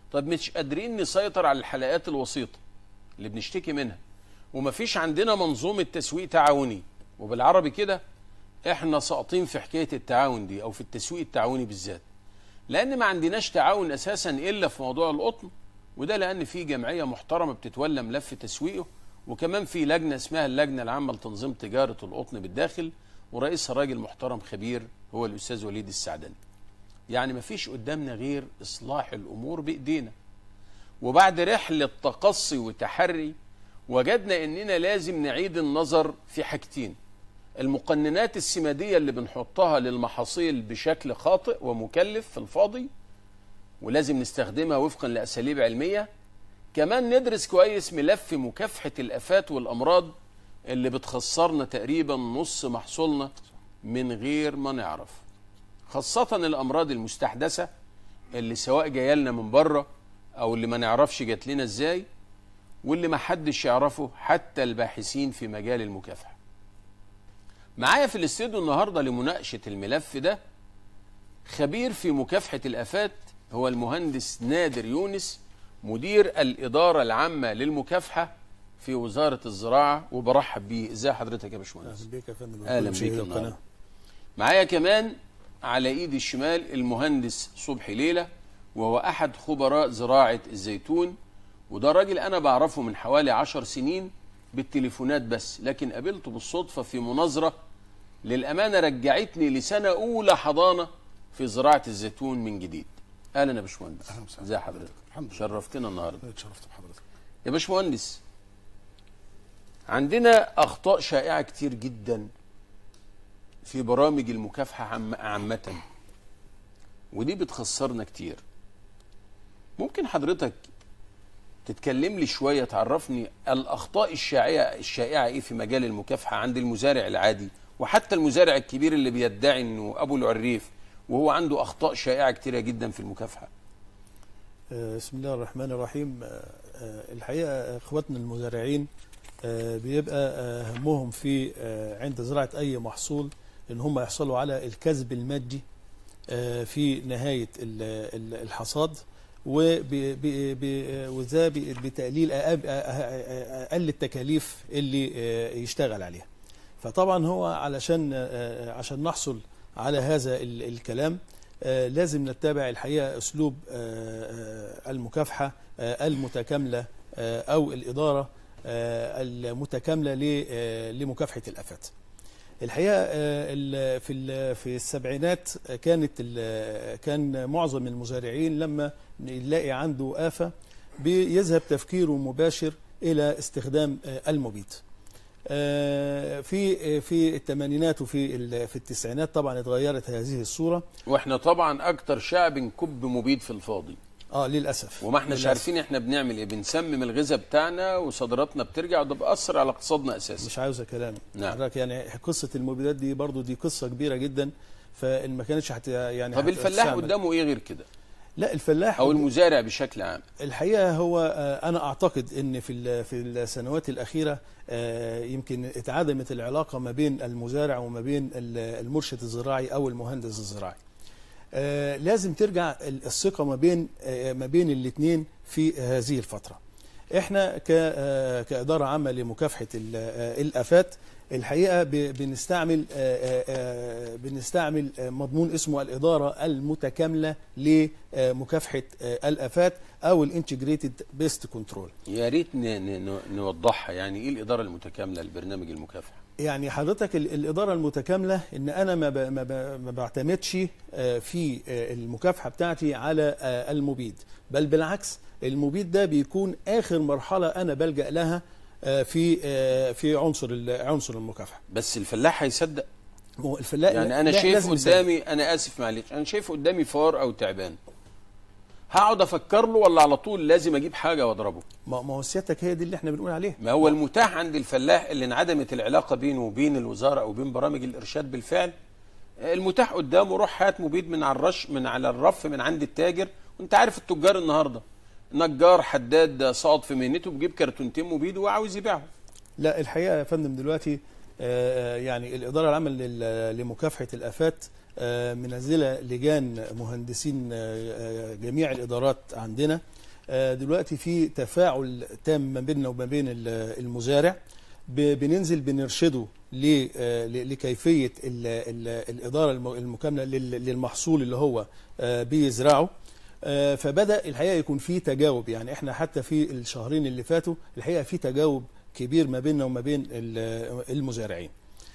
طب مش قادرين نسيطر على الحلقات الوسيطه اللي بنشتكي منها ومفيش عندنا منظومه تسويق تعاوني وبالعربي كده احنا ساقطين في حكايه التعاون دي او في التسويق التعاوني بالذات لان ما عندناش تعاون اساسا الا في موضوع القطن وده لان في جمعيه محترمه بتتولى ملف تسويقه وكمان في لجنه اسمها اللجنه العامه لتنظيم تجاره القطن بالداخل ورئيسها راجل محترم خبير هو الاستاذ وليد السعدني يعني ما فيش قدامنا غير اصلاح الامور بايدينا وبعد رحله تقصي وتحري وجدنا اننا لازم نعيد النظر في حاجتين المقننات السماديه اللي بنحطها للمحاصيل بشكل خاطئ ومكلف في الفاضي ولازم نستخدمها وفقا لاساليب علميه كمان ندرس كويس ملف مكافحه الافات والامراض اللي بتخسرنا تقريبا نص محصولنا من غير ما نعرف خاصه الامراض المستحدثه اللي سواء جايه لنا من بره او اللي ما نعرفش جات لنا ازاي واللي ما حدش يعرفه حتى الباحثين في مجال المكافحه معايا في الاستوديو النهارده لمناقشه الملف ده خبير في مكافحه الافات هو المهندس نادر يونس مدير الاداره العامه للمكافحه في وزاره الزراعه وبرحب بيه ازي حضرتك يا باشمهندس اهلا بيك يا فندم اهلا بيك النهارده معايا كمان على ايدي الشمال المهندس صبحي ليلى وهو احد خبراء زراعه الزيتون وده راجل انا بعرفه من حوالي عشر سنين بالتليفونات بس لكن قابلته بالصدفه في مناظره للامانه رجعتني لسنه اولى حضانه في زراعه الزيتون من جديد اهلا يا باشمهندس أهلا وسهلا. ازي حضرتك الحمد لله. شرفتنا النهارده اتشرفت بحضرتك يا باشمهندس عندنا اخطاء شائعه كتير جدا في برامج المكافحه عم عامه ودي بتخسرنا كتير ممكن حضرتك تتكلم لي شويه تعرفني الاخطاء الشائعه الشائعه ايه في مجال المكافحه عند المزارع العادي وحتى المزارع الكبير اللي بيدعي انه ابو العريف وهو عنده اخطاء شائعه كتيره جدا في المكافحه آه، بسم الله الرحمن الرحيم آه، آه، الحقيقه اخواتنا المزارعين آه، بيبقى آه، همهم في آه، عند زراعه اي محصول ان هم يحصلوا على الكسب المادي آه، في نهايه ال- ال- الحصاد وب- ب- ب- وذا ب- بتقليل أقل اقل التكاليف اللي آه، يشتغل عليها فطبعا هو علشان آه، عشان نحصل على هذا ال- الكلام آه، لازم نتبع الحقيقه اسلوب آه، آه، المكافحه آه، المتكامله آه، او الاداره آه، المتكامله ل- آه، لمكافحه الافات. الحقيقه آه، ال- في ال- في السبعينات كانت ال- كان معظم المزارعين لما يلاقي عنده افه بيذهب تفكيره مباشر الى استخدام آه، المبيد. آه، في في الثمانينات وفي ال- في التسعينات طبعا اتغيرت هذه الصوره واحنا طبعا اكتر شعب نكب مبيد في الفاضي اه للاسف وما احناش للأسف. عارفين احنا بنعمل ايه بنسمم الغذاء بتاعنا وصادراتنا بترجع وده بيأثر على اقتصادنا اساسا مش عاوزه كلام نعم. حضرتك يعني قصه المبيدات دي برضو دي قصه كبيره جدا فان ما كانتش حت يعني طب هت- الفلاح هتستعمل. قدامه ايه غير كده لا الفلاح او المزارع بشكل عام الحقيقه هو آه، انا اعتقد ان في ال- في السنوات الاخيره آه، يمكن اتعدمت العلاقه ما بين المزارع وما بين ال- المرشد الزراعي او المهندس الزراعي آه، لازم ترجع ال- الثقه ما بين آه، ما بين الاثنين في هذه الفتره احنا ك- آه، كاداره عامه لمكافحه ال- آه، الافات الحقيقه ب- بنستعمل آه، آه، آه، بنستعمل آه، مضمون اسمه الاداره المتكامله لمكافحه آه، الافات او الانتجريتد بيست كنترول يا ريت ن- ن- ن- نوضحها يعني ايه الاداره المتكامله لبرنامج المكافحه يعني حضرتك ال- الاداره المتكامله ان انا ما ب- ما ب- ما بعتمدش آه، في آه، المكافحه بتاعتي على آه، المبيد بل بالعكس المبيد ده بيكون اخر مرحله انا بلجا لها آه، في آه، في عنصر ال- عنصر المكافحه بس الفلاح هيصدق ما هو الفلاح يعني انا لا، شايف لازم يصدق. قدامي انا اسف معلش انا شايف قدامي فار او تعبان هقعد افكر له ولا على طول لازم اجيب حاجه واضربه ما ما هو سيادتك هي دي اللي احنا بنقول عليها ما هو المتاح عند الفلاح اللي انعدمت العلاقه بينه وبين الوزاره او بين برامج الارشاد بالفعل المتاح قدامه روح هات مبيد من على الرش من على الرف من عند التاجر وانت عارف التجار النهارده نجار حداد صاد في مهنته بيجيب كرتونتين مبيد وعاوز يبيعهم لا الحقيقه يا فندم دلوقتي آه، يعني الاداره العامه لل- لمكافحه الافات آه، منزله لجان مهندسين آه، آه، جميع الادارات عندنا آه، دلوقتي في تفاعل تام ما بيننا وما بين ال- المزارع ب- بننزل بنرشده ل- آه، ل- لكيفيه ال- ال- الاداره الم- المكامله لل- للمحصول اللي هو آه، بيزرعه آه، فبدا الحقيقه يكون في تجاوب يعني احنا حتى في الشهرين اللي فاتوا الحقيقه في تجاوب كبير ما بيننا وما بين ال- المزارعين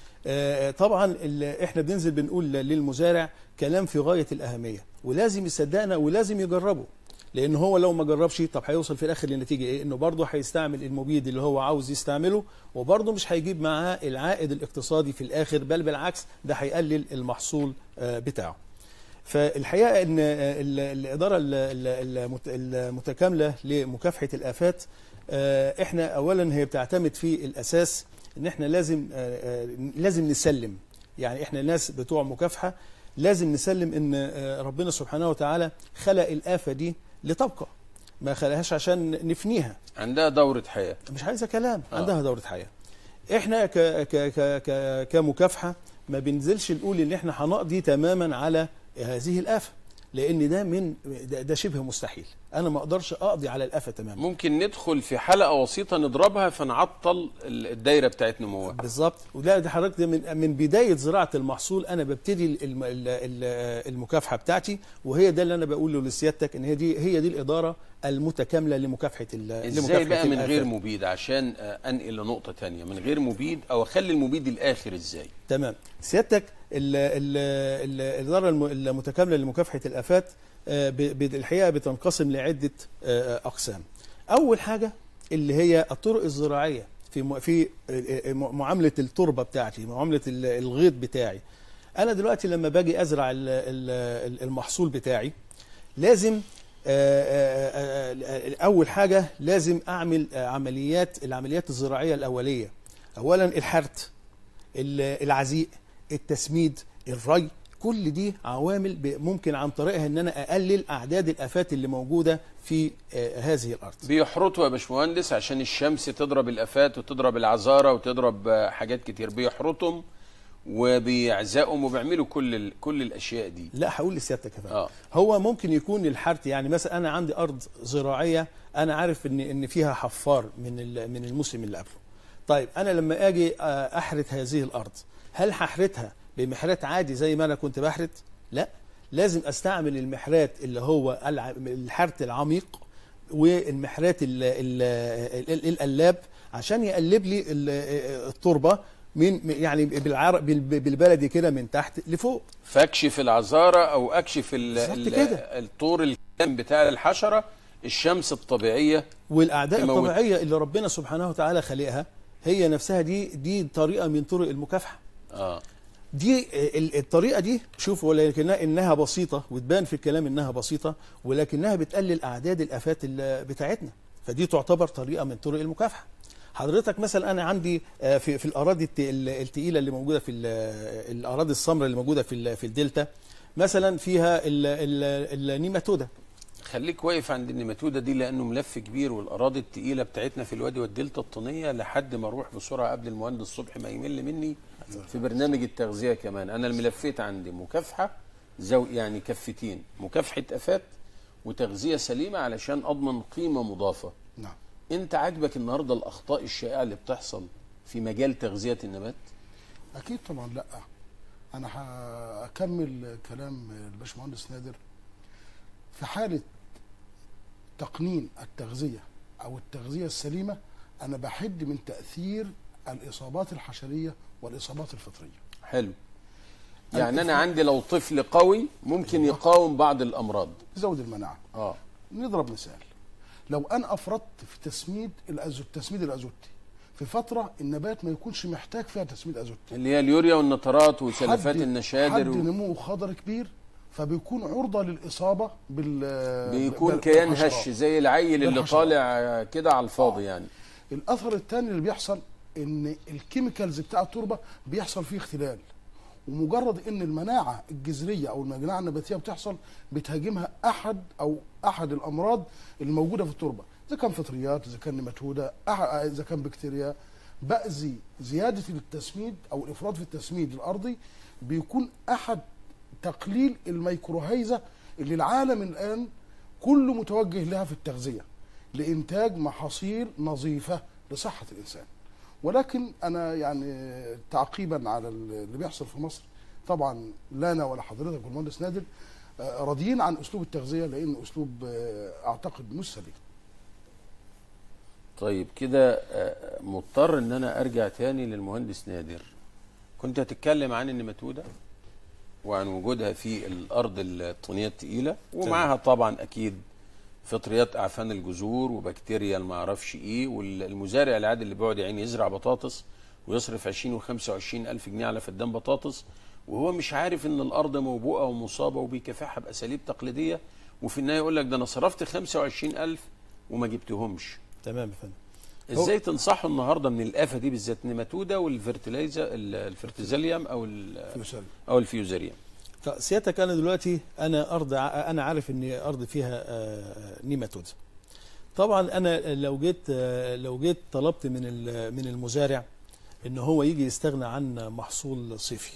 آه، طبعا ال- احنا بننزل بنقول للمزارع كلام في غايه الاهميه ولازم يصدقنا ولازم يجربه لان هو لو ما جربش طب هيوصل في الاخر لنتيجه ايه انه برضه هيستعمل المبيد اللي هو عاوز يستعمله وبرضه مش هيجيب معاه العائد الاقتصادي في الاخر بل بالعكس ده هيقلل المحصول آه، بتاعه فالحقيقه ان آه، ال- الاداره ال- ال- المت- المتكامله لمكافحه الافات آه، احنا اولا هي بتعتمد في الاساس ان احنا لازم آه، آه، لازم نسلم يعني احنا ناس بتوع مكافحه لازم نسلم ان آه، ربنا سبحانه وتعالى خلق الافه دي لتبقى ما خلقهاش عشان نفنيها عندها دورة حياة مش عايزه كلام آه. عندها دوره حياه احنا ك ك ك ك كمكافحه ما بننزلش نقول ان احنا هنقضي تماما على هذه الافه لان ده من ده, ده شبه مستحيل انا ما اقدرش اقضي على الافه تماما ممكن ندخل في حلقة وسيطة نضربها فنعطل ال- الدايرة بتاعت نموها بالظبط ولا ده حضرتك ده من من بدايه زراعه المحصول انا ببتدي الم- ال- ال- المكافحه بتاعتي وهي ده اللي انا بقوله لسيادتك ان هي دي هي دي الاداره المتكامله لمكافحه ال- ازاي لمكافحه بقى من الآفات. غير مبيد عشان آه، انقل لنقطة تانية من غير مبيد او اخلي المبيد الاخر ازاي تمام سيادتك ال ال ال الاداره الم- المتكامله لمكافحه الافات آه، ب- ب- الحقيقه بتنقسم لعده آه، اقسام اول حاجه اللي هي الطرق الزراعيه في م- في آه، آه، معامله التربه بتاعتي معامله ال- الغيط بتاعي انا دلوقتي لما باجي ازرع ال- ال- المحصول بتاعي لازم آه، آه، آه، آه، اول حاجه لازم اعمل آه، عمليات العمليات الزراعيه الاوليه اولا الحرث ال- العزيق التسميد الري كل دي عوامل ب- ممكن عن طريقها ان انا اقلل اعداد الافات اللي موجوده في آه، هذه الارض بيحرطوا يا باشمهندس عشان الشمس تضرب الافات وتضرب العذارة وتضرب آه، حاجات كتير بيحرطهم وبيعزقهم وبيعملوا كل ال... كل الاشياء دي لا هقول لسيادتك يا فندم اه هو ممكن يكون الحرث يعني مثلا انا عندي ارض زراعيه انا عارف ان ان فيها حفار من ال- من الموسم اللي قبله طيب انا لما اجي آه، احرث هذه الارض هل هحرثها بمحرات عادي زي ما انا كنت بحرث لا لازم استعمل المحرات اللي هو الع- الحرث العميق والمحرات ال- ال- ال- القلاب عشان يقلب لي ال- التربه من يعني بالعر... بال- بالبلدي كده من تحت لفوق فاكشف العذارة او اكشف ال... بالظبط ال... كده. الطور الكام بتاع الحشرة الشمس الطبيعية والاعداء تموت. الطبيعيه اللي ربنا سبحانه وتعالى خلقها هي نفسها دي دي طريقه من طرق المكافحه اه دي ال- الطريقه دي شوف ولكنها انها بسيطه وتبان في الكلام انها بسيطه ولكنها بتقلل اعداد الافات ال- بتاعتنا فدي تعتبر طريقه من طرق المكافحه حضرتك مثلا انا عندي آه، في في الاراضي الت- ال- التقيله اللي موجوده في ال- الاراضي السمراء اللي موجوده في ال- في الدلتا مثلا فيها ال- ال- النيماتودا خليك واقف عند النيماتوده دي لانه ملف كبير والاراضي التقيله بتاعتنا في الوادي والدلتا الطينيه لحد ما اروح بسرعه قبل المهندس صبحي ما يمل مني في برنامج التغذيه كمان انا الملفات عندي مكافحه زو يعني كفتين مكافحه افات وتغذيه سليمه علشان اضمن قيمه مضافه نعم انت عاجبك النهارده الاخطاء الشائعه اللي بتحصل في مجال تغذيه النبات اكيد طبعا لا انا هكمل كلام الباشمهندس نادر في حاله تقنين التغذيه او التغذيه السليمه انا بحد من تاثير الاصابات الحشريه والاصابات الفطريه حلو يعني انا عندي لو طفل قوي ممكن يقاوم بعض الامراض زود المناعه اه نضرب مثال لو انا افرطت في تسميد الازوت تسميد الازوتي في فتره النبات ما يكونش محتاج فيها تسميد ازوتي اللي هي اليوريا والنترات وسلفات حد- النشادر حد و... نموه خضر كبير فبيكون عرضه للاصابه بال بيكون بال- كيان بالحشرات. هش زي العيل اللي بالحشرات. طالع كده على الفاضي آه. يعني الاثر الثاني اللي بيحصل ان الكيميكالز بتاع التربه بيحصل فيه اختلال ومجرد ان المناعه الجذريه او المناعه النباتيه بتحصل بتهاجمها احد او احد الامراض الموجوده في التربه اذا كان فطريات اذا كان نيماتودا أح- اذا كان بكتيريا باذي زياده التسميد او الافراط في التسميد الارضي بيكون احد تقليل الميكروهيزه اللي العالم الان كله متوجه لها في التغذيه لانتاج محاصيل نظيفه لصحه الانسان ولكن انا يعني تعقيبا على اللي بيحصل في مصر طبعا لا انا ولا حضرتك والمهندس نادر آه، راضيين عن اسلوب التغذيه لان اسلوب آه، اعتقد مش سليم طيب كده آه، مضطر ان انا ارجع تاني للمهندس نادر كنت هتتكلم عن النماتوده وعن وجودها في الارض الطينيه الثقيله ومعاها طبعا اكيد فطريات اعفان الجذور وبكتيريا ما اعرفش ايه والمزارع العادي اللي بيقعد يعني يزرع بطاطس ويصرف 20 و25 الف جنيه على فدان بطاطس وهو مش عارف ان الارض موبوءه ومصابه وبيكافحها باساليب تقليديه وفي النهايه يقول لك ده انا صرفت 25 الف وما جبتهمش تمام يا فندم ازاي تنصحوا النهارده من الافه دي بالذات نيماتودا والفيرتيلايزا الفيرتيزاليوم او ال- مثال او الفيوزاريوم فسيادتك انا دلوقتي انا ارض ع- انا عارف ان ارض فيها آه، نيماتود طبعا انا لو جيت آه، لو جيت طلبت من ال- من المزارع ان هو يجي يستغنى عن محصول صيفي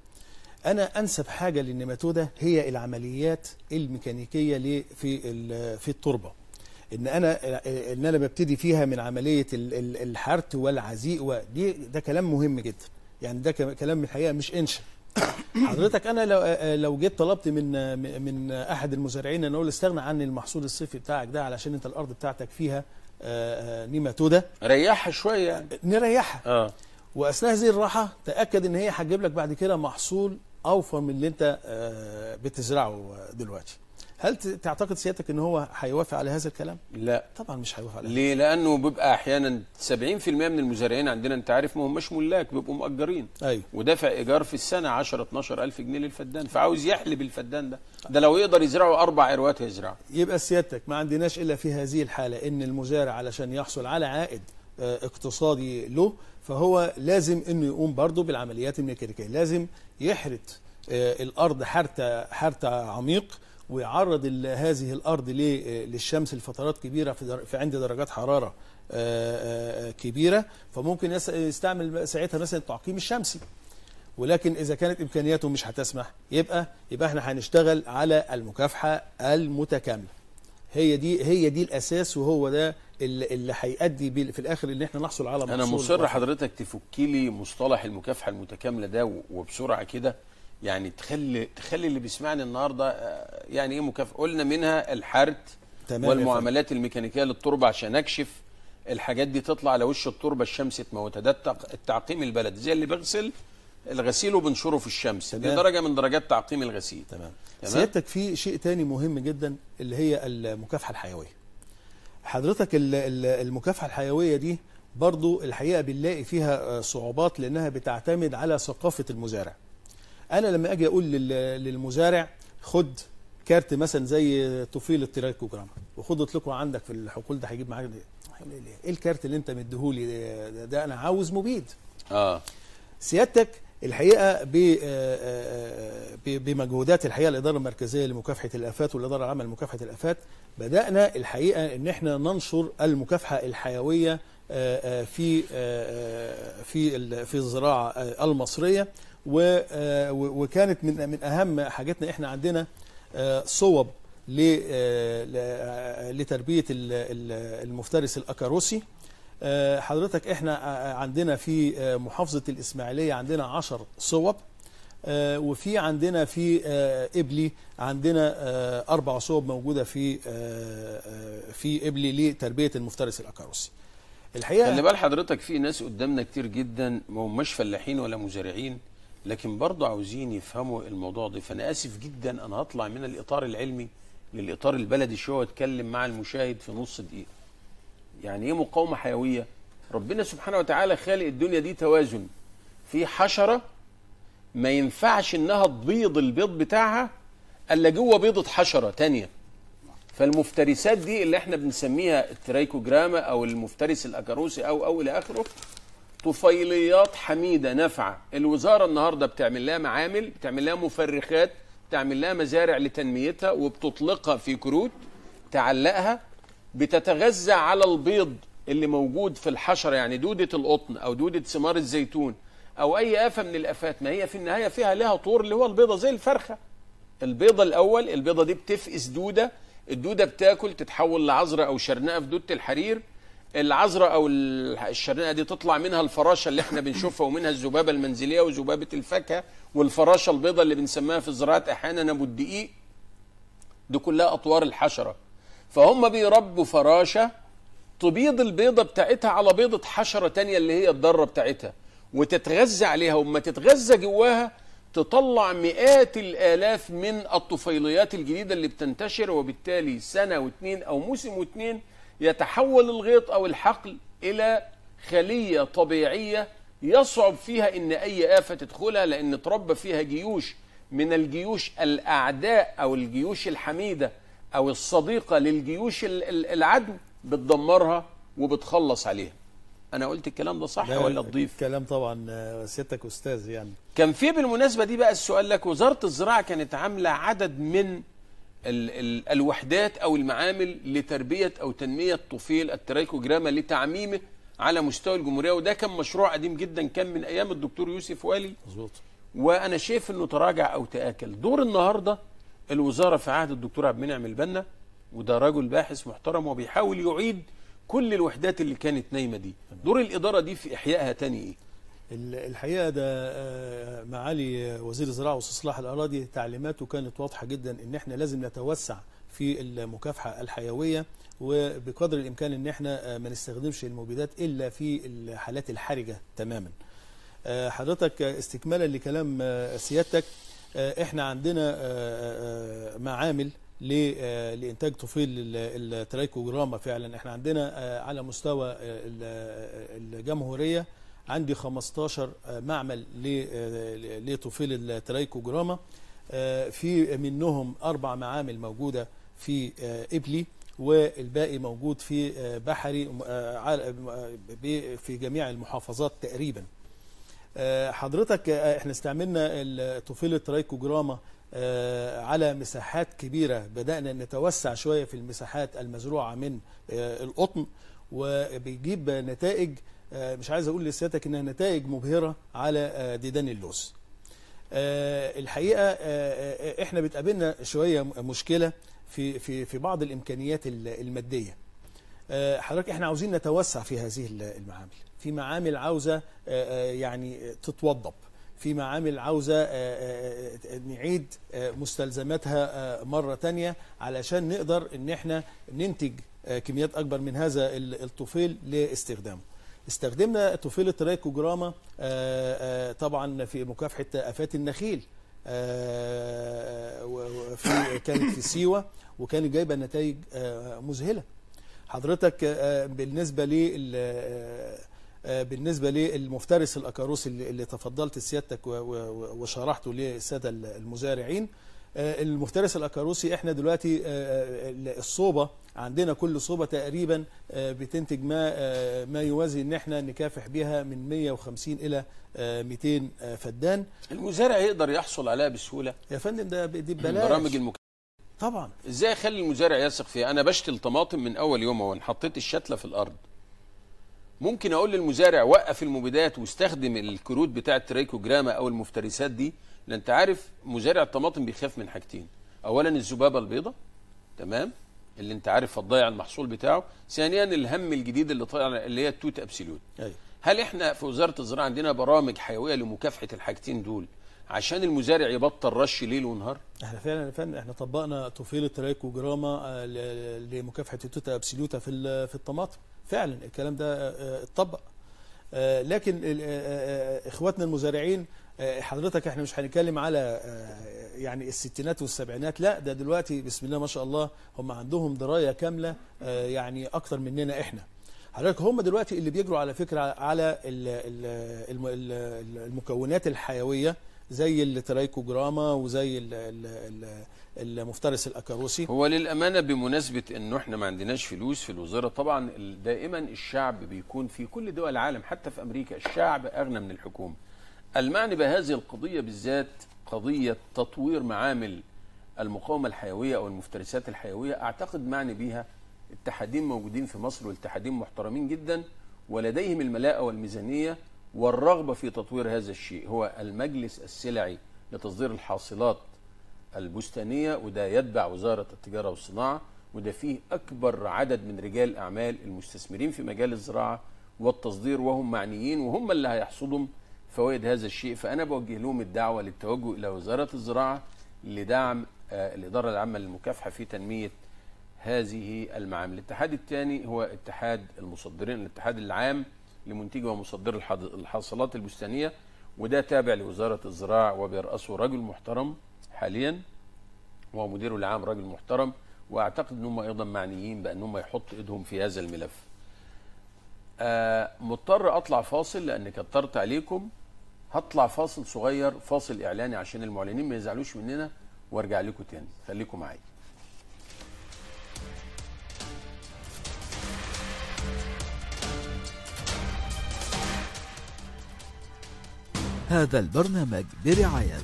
انا انسب حاجه للنيماتوده هي العمليات الميكانيكيه ل- في ال- في التربه ان انا ان انا ببتدي فيها من عمليه ال- ال- الحرث والعزيق ودي ده كلام مهم جدا يعني ده كم- كلام من الحقيقه مش انشا حضرتك انا لو لو جيت طلبت من من احد المزارعين ان اقول استغنى عن المحصول الصيفي بتاعك ده علشان انت الارض بتاعتك فيها آه، آه، نيماتوده ريحها شويه يعني نريحها اه واثناء هذه الراحه تاكد ان هي هتجيب لك بعد كده محصول اوفر من اللي انت آه، بتزرعه دلوقتي هل ت- تعتقد سيادتك ان هو هيوافق على هذا الكلام لا طبعا مش هيوافق على هذا ليه لانه بيبقى احيانا 70% من المزارعين عندنا انت عارف ما هماش ملاك بيبقوا مؤجرين ايوه ودافع ايجار في السنه 10 12 الف جنيه للفدان فعاوز يحلب الفدان ده ده لو يقدر يزرعه اربع عروات هيزرعه يبقى سيادتك ما عندناش الا في هذه الحاله ان المزارع علشان يحصل على عائد آه، اقتصادي له فهو لازم انه يقوم برضه بالعمليات الميكانيكيه لازم يحرث آه، الارض حرث حرث عميق ويعرض ال- هذه الارض ل- آه، للشمس لفترات كبيره في, در... في عند درجات حراره آه، آه، آه، كبيره فممكن يس- يستعمل ساعتها مثلا التعقيم الشمسي ولكن اذا كانت امكانياته مش هتسمح يبقى يبقى احنا هنشتغل على المكافحه المتكامله هي دي هي دي الاساس وهو ده اللي, اللي هيؤدي بيه في الاخر ان احنا نحصل على انا محصول مصر وافر. حضرتك تفكي لي مصطلح المكافحه المتكامله ده و- وبسرعه كده يعني تخلي تخلي اللي بيسمعني النهارده آه، يعني ايه مكافحه قلنا منها الحرث تمام يا والمعاملات الميكانيكيه للتربه عشان اكشف الحاجات دي تطلع على وش التربه الشمس تموتها ده التع- التعقيم البلدي زي اللي بيغسل الغسيل وبنشره في الشمس دي تمام. درجه من درجات تعقيم الغسيل تمام تمام. سيادتك في شيء تاني مهم جدا اللي هي المكافحه الحيويه حضرتك ال- ال- المكافحه الحيويه دي برضو الحقيقه بنلاقي فيها آه، صعوبات لانها بتعتمد على ثقافه المزارع انا لما اجي اقول لل- للمزارع خد كارت مثلا زي طفيل الترايكوجرام وخد اطلقه عندك في الحقول ده هيجيب معاك ايه الكارت اللي انت مديهولي ده, ده, ده انا عاوز مبيد اه سيادتك الحقيقه ب- آه، آه، ب- بمجهودات الحقيقه الاداره المركزيه لمكافحه الافات والاداره العامه لمكافحه الافات بدانا الحقيقه ان احنا ننشر المكافحه الحيويه آه، آه، في آه، في ال- في الزراعه آه، المصريه و- آه، و- وكانت من من اهم حاجاتنا احنا عندنا آه، صوب ل- آه، ل- آه، لتربيه ال- ال- المفترس الاكاروسي آه، حضرتك احنا آه، عندنا في آه، محافظة الإسماعيلية عندنا عشر صوب آه، وفي عندنا في آه، إبلي عندنا آه، أربع صوب موجودة في آه، آه، في إبلي لتربية المفترس الأكاروسي الحقيقة خلي بال حضرتك في ناس قدامنا كتير جدا ما هماش فلاحين ولا مزارعين لكن برضه عاوزين يفهموا الموضوع ده فانا اسف جدا انا هطلع من الاطار العلمي للاطار البلدي شويه واتكلم مع المشاهد في نص دقيقه يعني ايه مقاومه حيويه ربنا سبحانه وتعالى خالق الدنيا دي توازن في حشره ما ينفعش انها تبيض البيض بتاعها الا جوه بيضه حشره تانية فالمفترسات دي اللي احنا بنسميها التريكوجراما او المفترس الاكاروسي او او الى اخره طفيليات حميده نافعه الوزاره النهارده بتعمل لها معامل بتعمل لها مفرخات بتعمل لها مزارع لتنميتها وبتطلقها في كروت تعلقها بتتغذى على البيض اللي موجود في الحشره يعني دوده القطن او دوده ثمار الزيتون او اي افه من الافات ما هي في النهايه فيها لها طور اللي هو البيضه زي الفرخه البيضه الاول البيضه دي بتفقس دوده الدوده بتاكل تتحول لعذراء او شرنقه في دوده الحرير العذراء او ال- الشرنقه دي تطلع منها الفراشه اللي احنا بنشوفها ومنها الذبابه المنزليه وذبابه الفاكهه والفراشه البيضاء اللي بنسميها في الزراعه احيانا ابو الدقيق دي كلها اطوار الحشره فهم بيربوا فراشه تبيض البيضه بتاعتها على بيضه حشره تانية اللي هي الضاره بتاعتها وتتغذى عليها وما تتغذى جواها تطلع مئات الالاف من الطفيليات الجديده اللي بتنتشر وبالتالي سنه واثنين او موسم واثنين يتحول الغيط او الحقل الى خليه طبيعيه يصعب فيها ان اي افه تدخلها لان تربى فيها جيوش من الجيوش الاعداء او الجيوش الحميده او الصديقه للجيوش ال- ال- العدو بتدمرها وبتخلص عليها انا قلت الكلام ده صح ده ولا تضيف كلام طبعا آه، سيادتك استاذ يعني كان في بالمناسبه دي بقى السؤال لك وزاره الزراعه كانت عامله عدد من ال ال الوحدات او المعامل لتربيه او تنميه طفيل الترايكوجراما لتعميمه على مستوى الجمهوريه وده كان مشروع قديم جدا كان من ايام الدكتور يوسف والي مظبوط وانا شايف انه تراجع او تاكل دور النهارده الوزاره في عهد الدكتور عبد المنعم البنا وده رجل باحث محترم وبيحاول يعيد كل الوحدات اللي كانت نايمه دي دور الاداره دي في احيائها تاني ايه ال- الحقيقه ده آه، معالي وزير الزراعه واستصلاح الاراضي تعليماته كانت واضحه جدا ان احنا لازم نتوسع في المكافحه الحيويه وبقدر الامكان ان احنا آه، ما نستخدمش المبيدات الا في الحالات الحرجه تماما. آه، حضرتك آه، استكمالا لكلام آه، سيادتك آه، احنا عندنا آه، آه، معامل ل- آه، لانتاج طفيل ال- الترايكوجراما فعلا احنا عندنا آه، على مستوى آه، ال- الجمهوريه عندي 15 آه، معمل ل- آه، لطفيل الترايكوجراما آه، في منهم اربع معامل موجوده في آه، ابلي والباقي موجود في آه، بحري آه، عال- آه، ب- في جميع المحافظات تقريبا آه، حضرتك آه، احنا استعملنا الطفيل الترايكوجراما آه، على مساحات كبيرة بدأنا نتوسع شوية في المساحات المزروعة من آه، القطن وبيجيب نتائج آه، مش عايز أقول لسيادتك إنها نتائج مبهرة على آه، ديدان اللوز آه، الحقيقة آه، آه، احنا بتقابلنا شوية مشكلة في في في بعض الإمكانيات المادية آه، حضرتك احنا عاوزين نتوسع في هذه المعامل في معامل عاوزة آه، آه، يعني تتوضب في معامل عاوزة آه، آه، آه، نعيد آه، مستلزماتها آه، مرة تانية علشان نقدر ان احنا ننتج آه، كميات اكبر من هذا ال- الطفيل لاستخدامه استخدمنا طفيل الترايكوجراما آه، آه، طبعا في مكافحة آفات النخيل آه، و- وفي كانت في سيوة وكانت جايبة نتائج آه، مذهلة حضرتك آه، بالنسبة لل آه، آه، بالنسبة للمفترس الأكاروس اللي اللي تفضلت سيادتك و- و- وشرحته للسادة المزارعين آه، المفترس الأكاروسي احنا دلوقتي آه، آه، الصوبة عندنا كل صوبة تقريبا آه، بتنتج ما آه، ما يوازي ان احنا نكافح بها من 150 إلى آه، 200 آه، فدان المزارع يقدر يحصل عليها بسهوله يا فندم ده دي برامج ببلاش المك... طبعا ازاي اخلي المزارع يثق فيها انا بشتل طماطم من اول يوم اهو حطيت الشتله في الارض ممكن اقول للمزارع وقف المبيدات واستخدم الكروت بتاع التريكوجراما او المفترسات دي لان انت عارف مزارع الطماطم بيخاف من حاجتين اولا الذبابه البيضاء تمام اللي انت عارف هتضيع المحصول بتاعه ثانيا الهم الجديد اللي طالع اللي هي التوت ابسوليوت أيوة. هل احنا في وزاره الزراعه عندنا برامج حيويه لمكافحه الحاجتين دول عشان المزارع يبطل رش ليل ونهار احنا فعلا يا فندم احنا طبقنا طفيل الترايكوجراما آه، ل- لمكافحه التوتا ابسوليوتا في ال- في الطماطم فعلا الكلام ده آه، اتطبق آه، لكن ال- آه، آه، اخواتنا المزارعين آه، حضرتك احنا مش هنتكلم على آه، يعني الستينات والسبعينات لا ده دلوقتي بسم الله ما شاء الله هم عندهم درايه كامله آه، يعني اكتر مننا احنا حضرتك هم دلوقتي اللي بيجروا على فكره على ال- ال- الم- ال- المكونات الحيويه زي الترايكوجراما وزي ال- ال- ال- المفترس الاكاروسي هو للأمانة بمناسبة أنه إحنا ما عندناش فلوس في الوزارة طبعا ال- دائما الشعب بيكون في كل دول العالم حتى في أمريكا الشعب أغنى من الحكومة المعني بهذه القضية بالذات قضية تطوير معامل المقاومة الحيوية أو المفترسات الحيوية أعتقد معني بيها اتحادين موجودين في مصر والاتحادين محترمين جدا ولديهم الملاءة والميزانية والرغبة في تطوير هذا الشيء هو المجلس السلعي لتصدير الحاصلات البستانية وده يتبع وزارة التجارة والصناعة وده فيه أكبر عدد من رجال الأعمال المستثمرين في مجال الزراعة والتصدير وهم معنيين وهم اللي هيحصدوا فوائد هذا الشيء فأنا بوجه لهم الدعوة للتوجه إلى وزارة الزراعة لدعم آه، الإدارة العامة للمكافحة في تنمية هذه المعامل الاتحاد الثاني هو اتحاد المصدرين الاتحاد العام لمنتجي ومصدري الحاض- الحاصلات البستانية وده تابع لوزارة الزراعة وبيرأسه رجل محترم حاليا ومديره العام راجل محترم واعتقد ان هم ايضا معنيين بان هم يحطوا ايدهم في هذا الملف. آه مضطر اطلع فاصل لان كترت عليكم هطلع فاصل صغير فاصل اعلاني عشان المعلنين ما يزعلوش مننا وارجع لكم تاني خليكم معايا. هذا البرنامج برعاية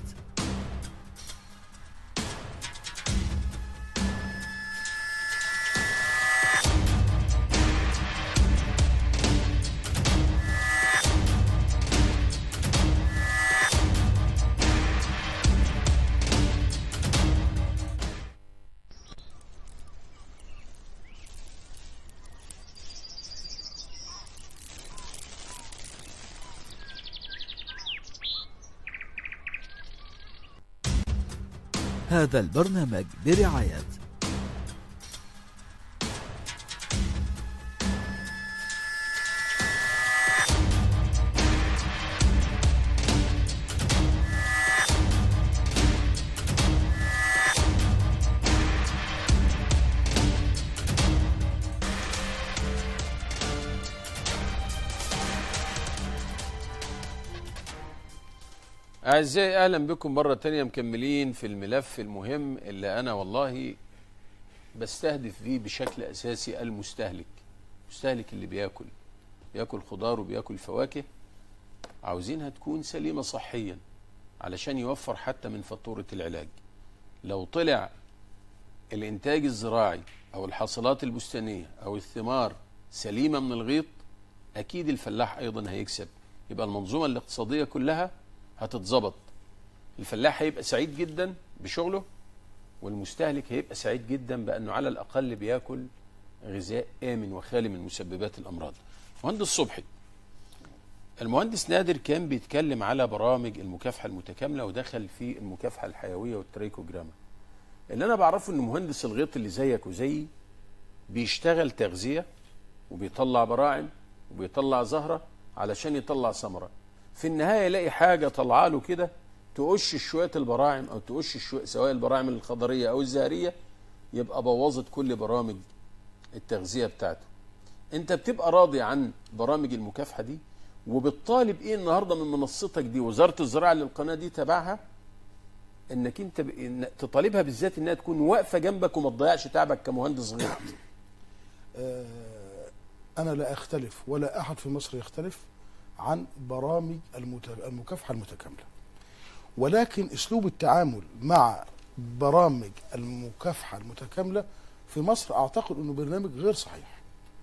هذا البرنامج برعاية أعزائي أهلا بكم مرة تانية مكملين في الملف المهم اللي أنا والله بستهدف فيه بشكل أساسي المستهلك المستهلك اللي بياكل بياكل خضار وبياكل فواكه عاوزينها تكون سليمة صحيا علشان يوفر حتى من فاتورة العلاج لو طلع الإنتاج الزراعي أو الحاصلات البستانية أو الثمار سليمة من الغيط أكيد الفلاح أيضا هيكسب يبقى المنظومة الاقتصادية كلها هتتظبط الفلاح هيبقى سعيد جدا بشغله والمستهلك هيبقى سعيد جدا بأنه على الأقل بياكل غذاء آمن وخالي من مسببات الأمراض مهندس صبحي المهندس نادر كان بيتكلم على برامج المكافحة المتكاملة ودخل في المكافحة الحيوية والتريكوجراما اللي أنا بعرفه إن مهندس الغيط اللي زيك وزيي بيشتغل تغذية وبيطلع براعم وبيطلع زهرة علشان يطلع ثمرة في النهاية يلاقي حاجة طالعه له كده تقش شوية البراعم أو تقش شوية سواء البراعم الخضرية أو الزهرية يبقى بوظت كل برامج التغذية بتاعته أنت بتبقى راضي عن برامج المكافحة دي وبتطالب إيه النهاردة من منصتك دي وزارة الزراعة اللي القناة دي تبعها انك انت ب... إن تطالبها بالذات انها تكون واقفه جنبك وما تضيعش تعبك كمهندس غيط آه، انا لا اختلف ولا احد في مصر يختلف عن برامج المت- المكافحه المتكامله ولكن اسلوب التعامل مع برامج المكافحه المتكامله في مصر اعتقد انه برنامج غير صحيح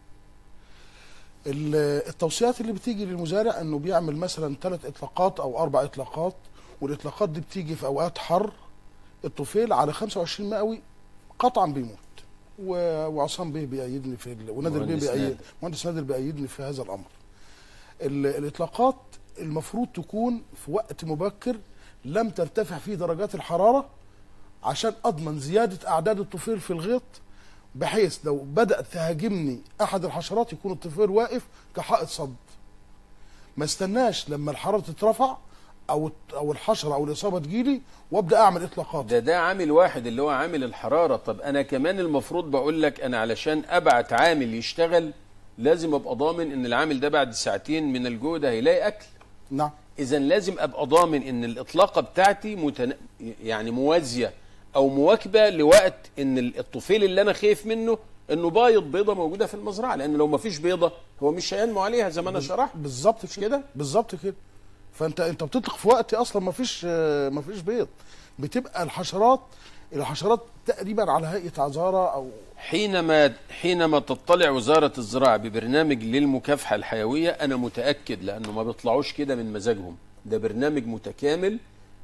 ال- التوصيات اللي بتيجي للمزارع انه بيعمل مثلا ثلاث اطلاقات او اربع اطلاقات والاطلاقات دي بتيجي في اوقات حر الطفيل على 25 مئوي قطعا بيموت و- وعصام بيه بيأيدني في ال... ونادر بيه مهندس بيأيد نادر. مهندس نادر بيأيدني في هذا الامر ال... الاطلاقات المفروض تكون في وقت مبكر لم ترتفع فيه درجات الحراره عشان اضمن زياده اعداد الطفيل في الغيط بحيث لو بدات تهاجمني احد الحشرات يكون الطفيل واقف كحائط صد ما استناش لما الحراره تترفع او او الحشره او الاصابه تجيلي وابدا اعمل اطلاقات ده ده عامل واحد اللي هو عامل الحراره طب انا كمان المفروض بقول لك انا علشان ابعت عامل يشتغل لازم ابقى ضامن ان العامل ده بعد ساعتين من الجهد هيلاقي اكل نعم اذا لازم ابقى ضامن ان الاطلاقه بتاعتي متن... يعني موازيه او مواكبه لوقت ان الطفيل اللي انا خايف منه انه بايض بيضه موجوده في المزرعه لان لو ما فيش بيضه هو مش هينمو عليها زي ما انا شرحت بالظبط مش كده كده بالظبط كده فانت انت بتطلق في وقت اصلا ما فيش ما فيش بيض بتبقى الحشرات الحشرات تقريبا على هيئه عذاره او حينما حينما تطلع وزارة الزراعة ببرنامج للمكافحة الحيوية أنا متأكد لأنه ما بيطلعوش كده من مزاجهم ده برنامج متكامل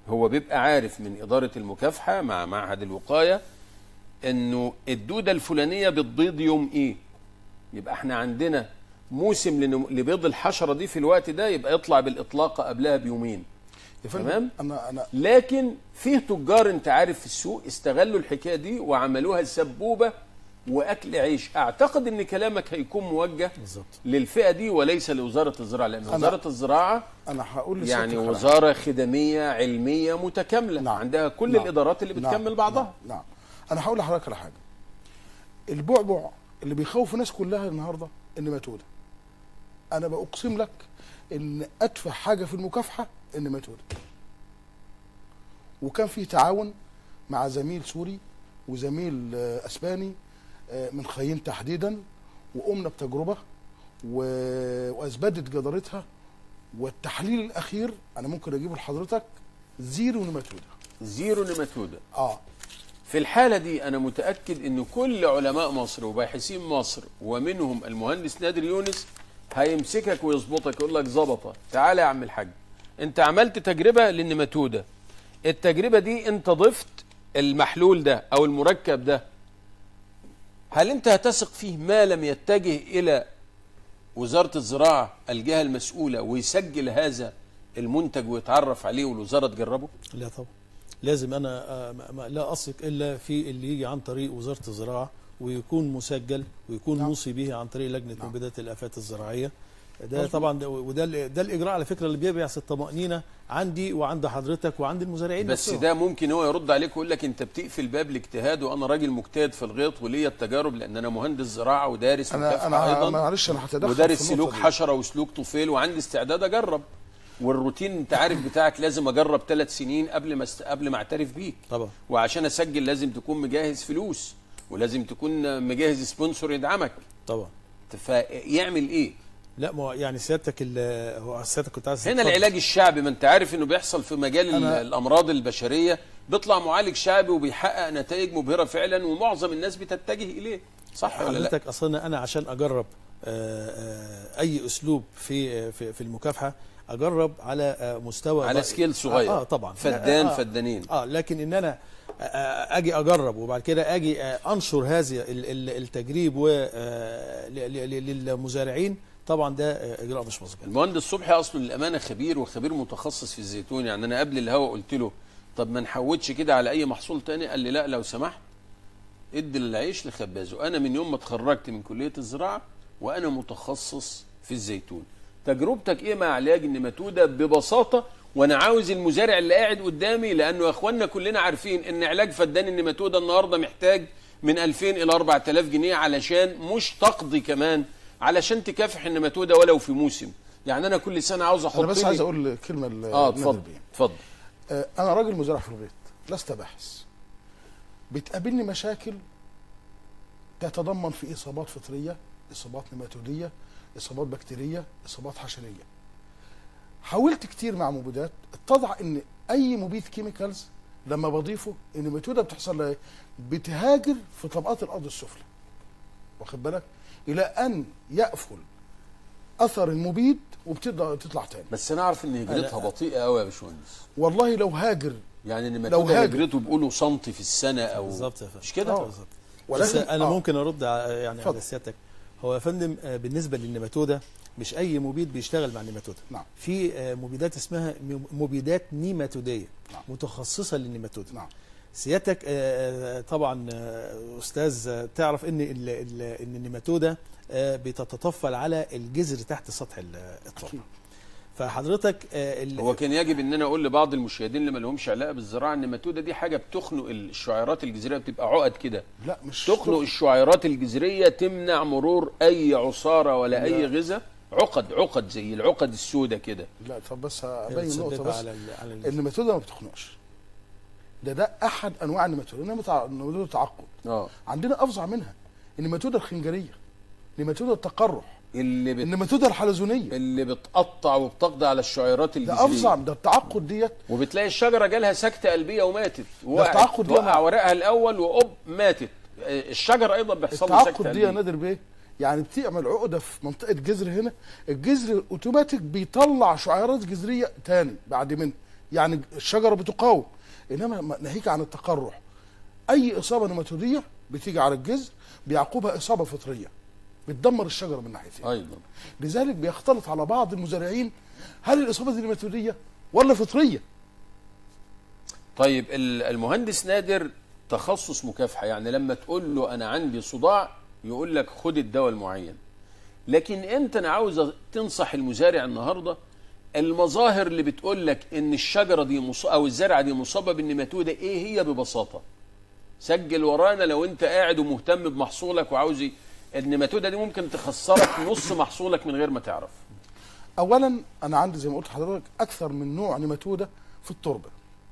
هو بيبقى عارف من اداره المكافحه مع معهد الوقايه انه الدوده الفلانيه بتبيض يوم ايه يبقى احنا عندنا موسم لنم- لبيض الحشره دي في الوقت ده يبقى يطلع بالاطلاقه قبلها بيومين يا فندم تمام. انا انا لكن فيه تجار انت عارف في السوق استغلوا الحكايه دي وعملوها سبوبه واكل عيش اعتقد ان كلامك هيكون موجه بالظبط للفئه دي وليس لوزاره الزراعه لان أنا- وزاره الزراعه انا هقول لسيادتك يعني على حاجة. وزاره خدميه علميه متكامله نعم. عندها كل نعم. الادارات اللي بتكمل نعم. بعضها نعم. نعم انا هقول لحضرتك على حاجه البعبع اللي بيخوف الناس كلها النهارده النماتوده انا باقسم لك ان ادفع حاجه في المكافحه النماتوده وكان في تعاون مع زميل سوري وزميل آه، اسباني آه، من خيين تحديدا وقمنا بتجربه و- واثبتت جدارتها والتحليل الاخير انا ممكن اجيبه لحضرتك زيرو نماتوده زيرو نماتوده اه في الحالة دي أنا متأكد إن كل علماء مصر وباحثين مصر ومنهم المهندس نادر يونس هيمسكك ويظبطك يقول لك ظبطة تعالى يا عم الحاج أنت عملت تجربة للنماتودة التجربة دي أنت ضفت المحلول ده أو المركب ده هل أنت هتثق فيه ما لم يتجه إلى وزارة الزراعة الجهة المسؤولة ويسجل هذا المنتج ويتعرف عليه والوزارة تجربه؟ لا طبعا لازم انا آه، ما- ما- لا اثق الا في اللي يجي عن طريق وزاره الزراعه ويكون مسجل ويكون نعم. موصي به عن طريق لجنه نعم. مبيدات الافات الزراعيه ده مظبوط. طبعا ده وده ال- ده الاجراء على فكره اللي بيبعث الطمانينه عندي وعند حضرتك وعند المزارعين بس نفسهم. ده ممكن هو يرد عليك ويقول لك انت بتقفل باب الاجتهاد وانا راجل مجتهد في الغيط وليا التجارب لان انا مهندس زراعه ودارس انا مكافحه انا ايضا معلش انا هتدخل ودارس في النقطة سلوك دي. حشره وسلوك طفيل وعندي استعداد اجرب والروتين انت عارف بتاعك لازم اجرب ثلاث سنين قبل ما است... قبل ما اعترف بيك طبعا وعشان اسجل لازم تكون مجهز فلوس ولازم تكون مجهز سبونسور يدعمك طبعا فيعمل ايه لا ما هو يعني سيادتك ال- هو سيادتك كنت عايز هنا تتفضل. العلاج الشعبي ما انت عارف انه بيحصل في مجال ال- أنا- الامراض البشريه بيطلع معالج شعبي وبيحقق نتائج مبهره فعلا ومعظم الناس بتتجه اليه صح ولا لا حضرتك اصلا انا عشان اجرب آه، آه، اي اسلوب في في في المكافحه اجرب على آه، مستوى على ض- سكيل صغير اه, آه طبعا فدان آه فدانين اه لكن ان انا آه، آه، اجي اجرب وبعد كده اجي آه، انشر هذه ال- ال- التجريب و آه، ل- ل- للمزارعين طبعا ده آه، اجراء مش مظبوط المهندس صبحي اصله للامانه خبير وخبير متخصص في الزيتون يعني انا قبل الهوا قلت له طب ما نحودش كده على اي محصول تاني قال لي لا لو سمحت ادي العيش لخبازه انا من يوم ما اتخرجت من كليه الزراعه وانا متخصص في الزيتون تجربتك ايه مع علاج النماتوده ببساطه وانا عاوز المزارع اللي قاعد قدامي لانه يا اخوانا كلنا عارفين ان علاج فدان النماتوده النهارده محتاج من 2000 الى 4000 جنيه علشان مش تقضي كمان علشان تكافح النماتوده ولو في موسم يعني انا كل سنه عاوز احط انا بس لي- عايز اقول كلمه ل- اه لنادر اتفضل بيه. اتفضل آه، انا راجل مزارع في الغيط لست باحث بتقابلني مشاكل تتضمن في اصابات فطريه اصابات نماتوديه اصابات بكتيريه اصابات حشريه حاولت كتير مع مبيدات اتضح ان اي مبيد كيميكالز لما بضيفه النماتوده بتحصل لها إيه؟ بتهاجر في طبقات الارض السفلى واخد بالك الى ان يقفل اثر المبيد وبتبدا تطلع تاني بس انا اعرف ان هجرتها أنا- بطيئه قوي يا باشمهندس والله لو هاجر يعني لو النماتوده هاجر. هجرته بيقولوا سنتي في السنه او بالظبط يا فندم مش كده آه. بالظبط ولكن بس انا آه. ممكن ارد ع- يعني اتفضل. على سيادتك هو يا فندم آه، بالنسبه للنيماتوده مش اي مبيد بيشتغل مع النيماتوده نعم. في آه، مبيدات اسمها م- مبيدات نيماتوديه نعم. متخصصه للنيماتوده نعم سيادتك آه، آه، طبعا آه، استاذ آه، تعرف ان ال- ال- ان النيماتوده آه، بتتطفل على الجذر تحت سطح ال- التربه أكيد. فحضرتك آه، ال- هو كان يجب ان انا اقول لبعض المشاهدين اللي ما لهمش علاقه بالزراعه ان النماتوده دي حاجه بتخنق الشعيرات الجذريه بتبقى عقد كده لا مش تخنق الشعيرات الجذريه تمنع مرور اي عصاره ولا اي لا. غذاء عقد عقد زي العقد السوداء كده لا طب بس ابين نقطه بتسببها بس على ال- على ال- النماتوده ما بتخنقش ده ده احد انواع النماتوده النماتوده النماتوده تعقد اه عندنا افظع منها النماتوده الخنجريه النماتوده التقرح اللي بت... النماتوده الحلزونيه اللي بتقطع وبتقضي على الشعيرات ده افظع الجذريه ده التعقد ديت وبتلاقي الشجره جالها سكته قلبيه وماتت التعقد دي وقع أنا- ورقها الاول وقب ماتت آه، الشجره ايضا بيحصل له سكته التعقد دي يا قلبيه نادر بيه يعني بتعمل عقده في منطقه جذر هنا الجذر اوتوماتيك بيطلع شعيرات جذريه تاني بعد من يعني الشجره بتقاوم انما ما- ناهيك عن التقرح اي اصابه نماتوديه بتيجي على الجذر بيعقبها اصابه فطريه بتدمر الشجره من ناحيتين ايضا لذلك بيختلط على بعض المزارعين هل الاصابه دي نماتوديه ولا فطريه طيب ال- المهندس نادر تخصص مكافحه يعني لما تقول له انا عندي صداع يقول لك خد الدواء المعين لكن انت انا عاوز تنصح المزارع النهارده المظاهر اللي بتقول لك ان الشجره دي مص... او الزرعه دي مصابه بالنماتوده ايه هي ببساطه سجل ورانا لو انت قاعد ومهتم بمحصولك وعاوز ي- النماتوده دي ممكن تخسرك نص محصولك من غير ما تعرف اولا انا عندي زي ما قلت لحضرتك اكثر من نوع نماتوده في التربه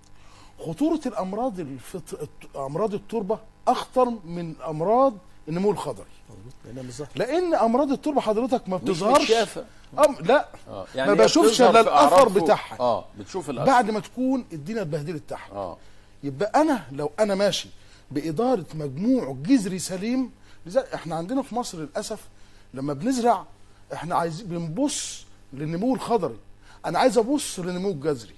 خطوره الامراض الفط... امراض التربه اخطر من امراض النمو الخضري مظبوط لانها مش ظاهره لان امراض التربه حضرتك ما مش بتظهرش متشافة. أم لا اه ما بشوفش بتظهر الا في الاثر أعراض فوق. بتاعها اه بتشوف الاثر بعد ما تكون الدنيا اتبهدلت تحت اه يبقى انا لو انا ماشي باداره مجموع جذري سليم لذلك احنا عندنا في مصر للاسف لما بنزرع احنا عايزين بنبص للنمو الخضري انا عايز ابص للنمو الجذري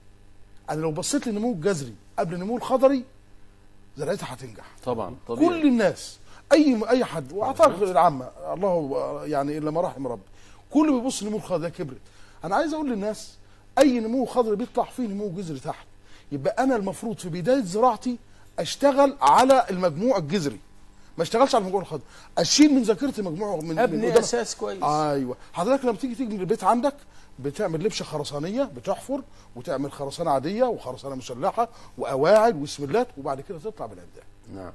انا لو بصيت للنمو الجذري قبل النمو الخضري زراعتها هتنجح طبعا طبيعي كل الناس اي اي حد واعتقد العامه الله يعني الا ما رحم ربي كله بيبص لنمو الخضري ده كبرت انا عايز اقول للناس اي نمو خضري بيطلع فيه نمو جذري تحت يبقى انا المفروض في بدايه زراعتي اشتغل على المجموع الجذري ما اشتغلش على المجموع الخضري اشيل من ذاكرتي مجموعه من من ابني قدام- اساس كويس ايوه حضرتك لما تيجي تيجي من البيت عندك بتعمل لبشه خرسانيه بتحفر وتعمل خرسانه عاديه وخرسانه مسلحه وقواعد وسملات وبعد كده تطلع بالابداع نعم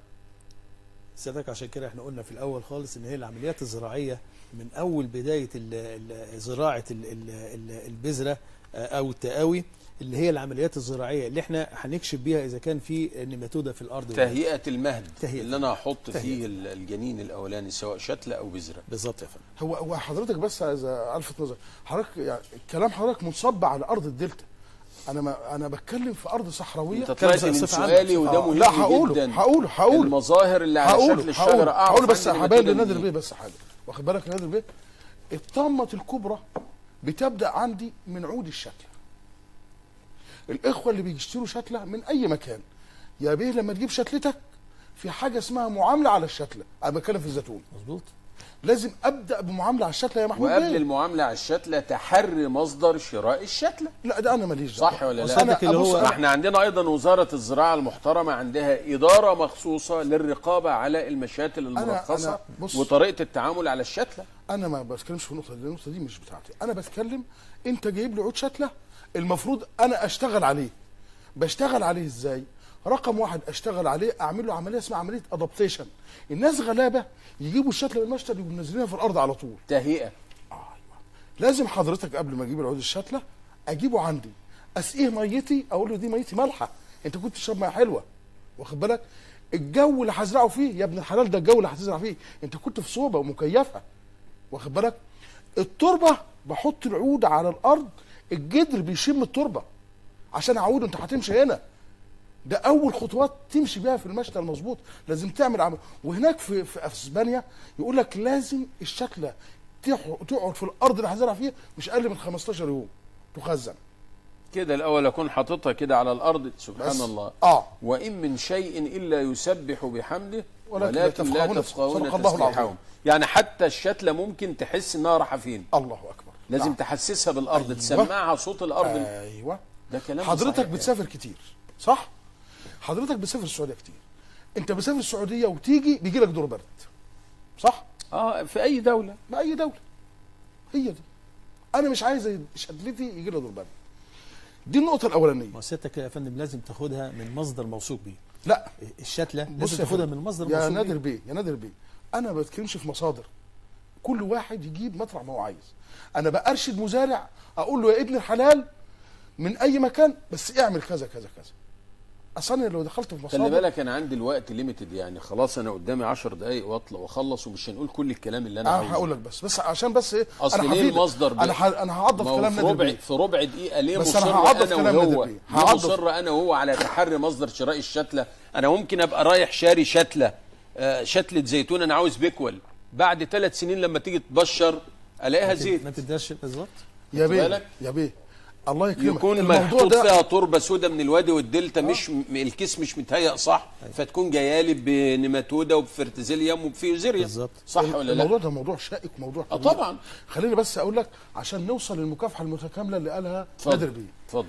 سيادتك عشان كده احنا قلنا في الاول خالص ان هي العمليات الزراعيه من اول بدايه ال- ال- زراعه ال- ال- ال- البذره آه، او التقاوي اللي هي العمليات الزراعيه اللي احنا هنكشف بيها اذا كان في نماتوده في الارض ولا لا. تهيئه المهد تهيئة. اللي انا هحط تهيئة. فيه ال- الجنين الاولاني سواء شتله او بذره بالظبط يا فندم هو هو حضرتك بس عايز الفت نظر حضرتك يعني كلام حضرتك منصب على ارض الدلتا انا ما انا بتكلم في ارض صحراويه انت كان طلعت من بصفة عامة. سؤالي وده آه، مهم لا هقوله جدا هقوله هقوله المظاهر اللي على شكل هقوله الشجره هقوله اعرف هقوله بس عندي هبين نماتودة لنادر منين. بيه بس حاجه واخد بالك يا نادر بيه الطامه الكبرى بتبدا عندي من عود الشتله الاخوه اللي بيشتروا شتله من اي مكان يا بيه لما تجيب شتلتك في حاجه اسمها معامله على الشتله انا بتكلم في الزيتون مظبوط لازم ابدا بمعامله على الشتله يا محمود وقبل بيه المعامله على الشتله تحري مصدر شراء الشتله لا ده انا ماليش دعوة. صح ولا لا؟ وصلتك اللي أبص هو- على- ما احنا عندنا ايضا وزاره الزراعه المحترمه عندها اداره مخصوصه للرقابه على المشاتل المرخصه أنا- بص. وطريقه التعامل على الشتله انا ما بتكلمش في النقطه دي النقطه دي مش بتاعتي انا بتكلم انت جايب لي عود شتله المفروض انا اشتغل عليه بشتغل عليه ازاي رقم واحد اشتغل عليه اعمل له عمليه اسمها عمليه ادابتيشن الناس غلابه يجيبوا الشتله من المشتل يبقوا منزلينها في الارض على طول تهيئه لازم حضرتك قبل ما اجيب العود الشتله اجيبه عندي اسقيه ميتي اقول له دي ميتي مالحه انت كنت تشرب ميه حلوه واخد بالك الجو اللي هزرعه فيه يا ابن الحلال ده الجو اللي هتزرع فيه انت كنت في صوبه ومكيفه واخد بالك التربه بحط العود على الارض الجدر بيشم التربه عشان اعوده انت هتمشي هنا ده اول خطوات تمشي بيها في المشتى المظبوط لازم تعمل عمل وهناك في في اسبانيا يقول لك لازم الشتله تح- تقعد في الارض اللي هزرع فيها مش اقل من 15 يوم تخزن كده الاول اكون حاططها كده على الارض سبحان بس. الله اه وان من شيء الا يسبح بحمده ولكن ولكن, لا لا تفقهون تفقهون صدق الله العظيم. تسبيحهم يعني حتى الشتله ممكن تحس انها رايحه فين الله اكبر لازم نعم. تحسسها بالارض أيوة. تسمعها صوت الارض ايوه ده كلام حضرتك صحيح بتسافر كتير صح حضرتك بتسافر السعوديه كتير انت بتسافر السعوديه وتيجي بيجي لك دور برد صح اه في اي دوله ما اي دوله هي دي انا مش عايز شتلتي يجي لها دور برد دي النقطه الاولانيه ما سيادتك يا فندم لازم تاخدها من مصدر موثوق بيه لا الشتله بص لازم يا تاخدها فندم، من مصدر يا موثوق نادر بيه بيه يا نادر بيه انا ما بتكلمش في مصادر كل واحد يجيب مطرح ما هو عايز انا بارشد مزارع اقول له يا ابن الحلال من اي مكان بس اعمل كذا كذا كذا اصلا لو دخلت في مصادر خلي بالك انا عندي الوقت ليميتد يعني خلاص انا قدامي 10 دقائق واطلع واخلص ومش هنقول كل الكلام اللي انا انا عاوزه هقول لك بس بس عشان بس ايه اصل انا ليه هفيدك. المصدر انا ح... انا هعضف ما هو كلام في نادر ربع بيه في ربع دقيقه ليه بس مصر أنا هعضف انا كلام نادر وهو بيه. ليه هعضف. مصر انا وهو على تحري مصدر شراء الشتله انا ممكن ابقى رايح شاري شتله آه، شتله زيتون انا عاوز بيكول بعد ثلاث سنين لما تيجي تبشر الاقيها زيت ما تديهاش بالظبط يا بيه بالك؟ يا بيه الله يكرمك يكون الموضوع محطوط ده فيها تربه سوداء من الوادي والدلتا مش م- الكيس مش متهيأ صح فتكون جايه بنيماتودا وبفرتزيليوم وبفيوزيريا بالظبط. صح ولا لا؟ الموضوع ده موضوع شائك موضوع اه كبير. طبعا خليني بس اقول لك عشان نوصل للمكافحه المتكامله اللي قالها اتفضل. بدر بيه اتفضل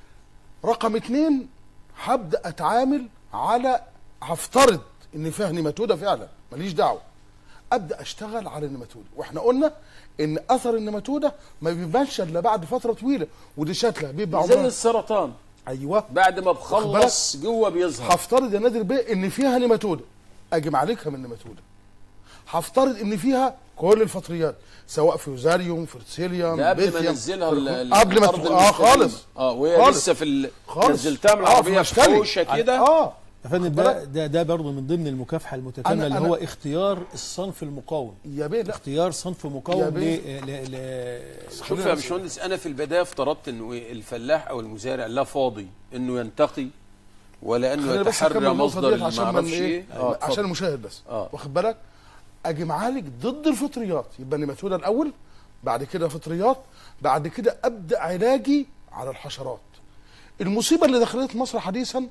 رقم اتنين هبدا اتعامل على هفترض ان فيها نيماتودا فعلا ماليش دعوه ابدا اشتغل على النيماتودا واحنا قلنا ان اثر النيماتودا ما بيبانش الا بعد فتره طويله ودي شكلها بيبقى زي عمرها السرطان ايوه بعد ما واخد بخلص جوه بيظهر هفترض يا نادر بيه ان فيها نيماتودا اجي معالجها من النيماتودا هفترض ان فيها كل الفطريات سواء فيوزاريوم فرتسيليوم ده قبل ما بيثيوم، انزلها ال- ال- قبل ما الأرض تكون- اه المستوية. خالص اه وهي خالص. لسه في ال... خالص نزلتها من آه، العربيه في في مشتري. حوشه كده اه يا فندم خد ده بالك. ده ده برضه من ضمن المكافحه المتكامله أنا- اللي أنا- هو اختيار الصنف المقاوم يا بيه لا اختيار صنف يا مقاوم بيه. ل ل ل شوف يا باشمهندس انا في البدايه افترضت انه إيه الفلاح او المزارع لا فاضي انه ينتقي ولا انه خلينا بس نكمل يتحرى النقطة مصدر ديت عشان ما من اعرفش ايه ايه اه عشان اتفضل. المشاهد بس آه. واخد بالك اجي معالج ضد الفطريات يبقى النيماتودا الاول بعد كده فطريات بعد كده ابدا علاجي على الحشرات المصيبه اللي دخلت مصر حديثا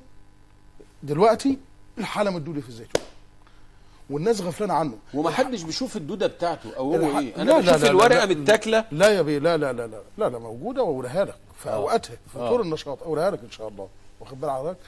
دلوقتي الحلم الدودي في الزيتون والناس غفلانه عنه ومحدش بيشوف الدوده بتاعته او هو الح- ايه لا، انا لا، بشوف لا، لا، الورقه لا. متاكله لا يا بيه لا لا لا لا لا لا موجوده واقولها لك في اوقاتها في آه. طول النشاط اقولها لك ان شاء الله واخد بال حضرتك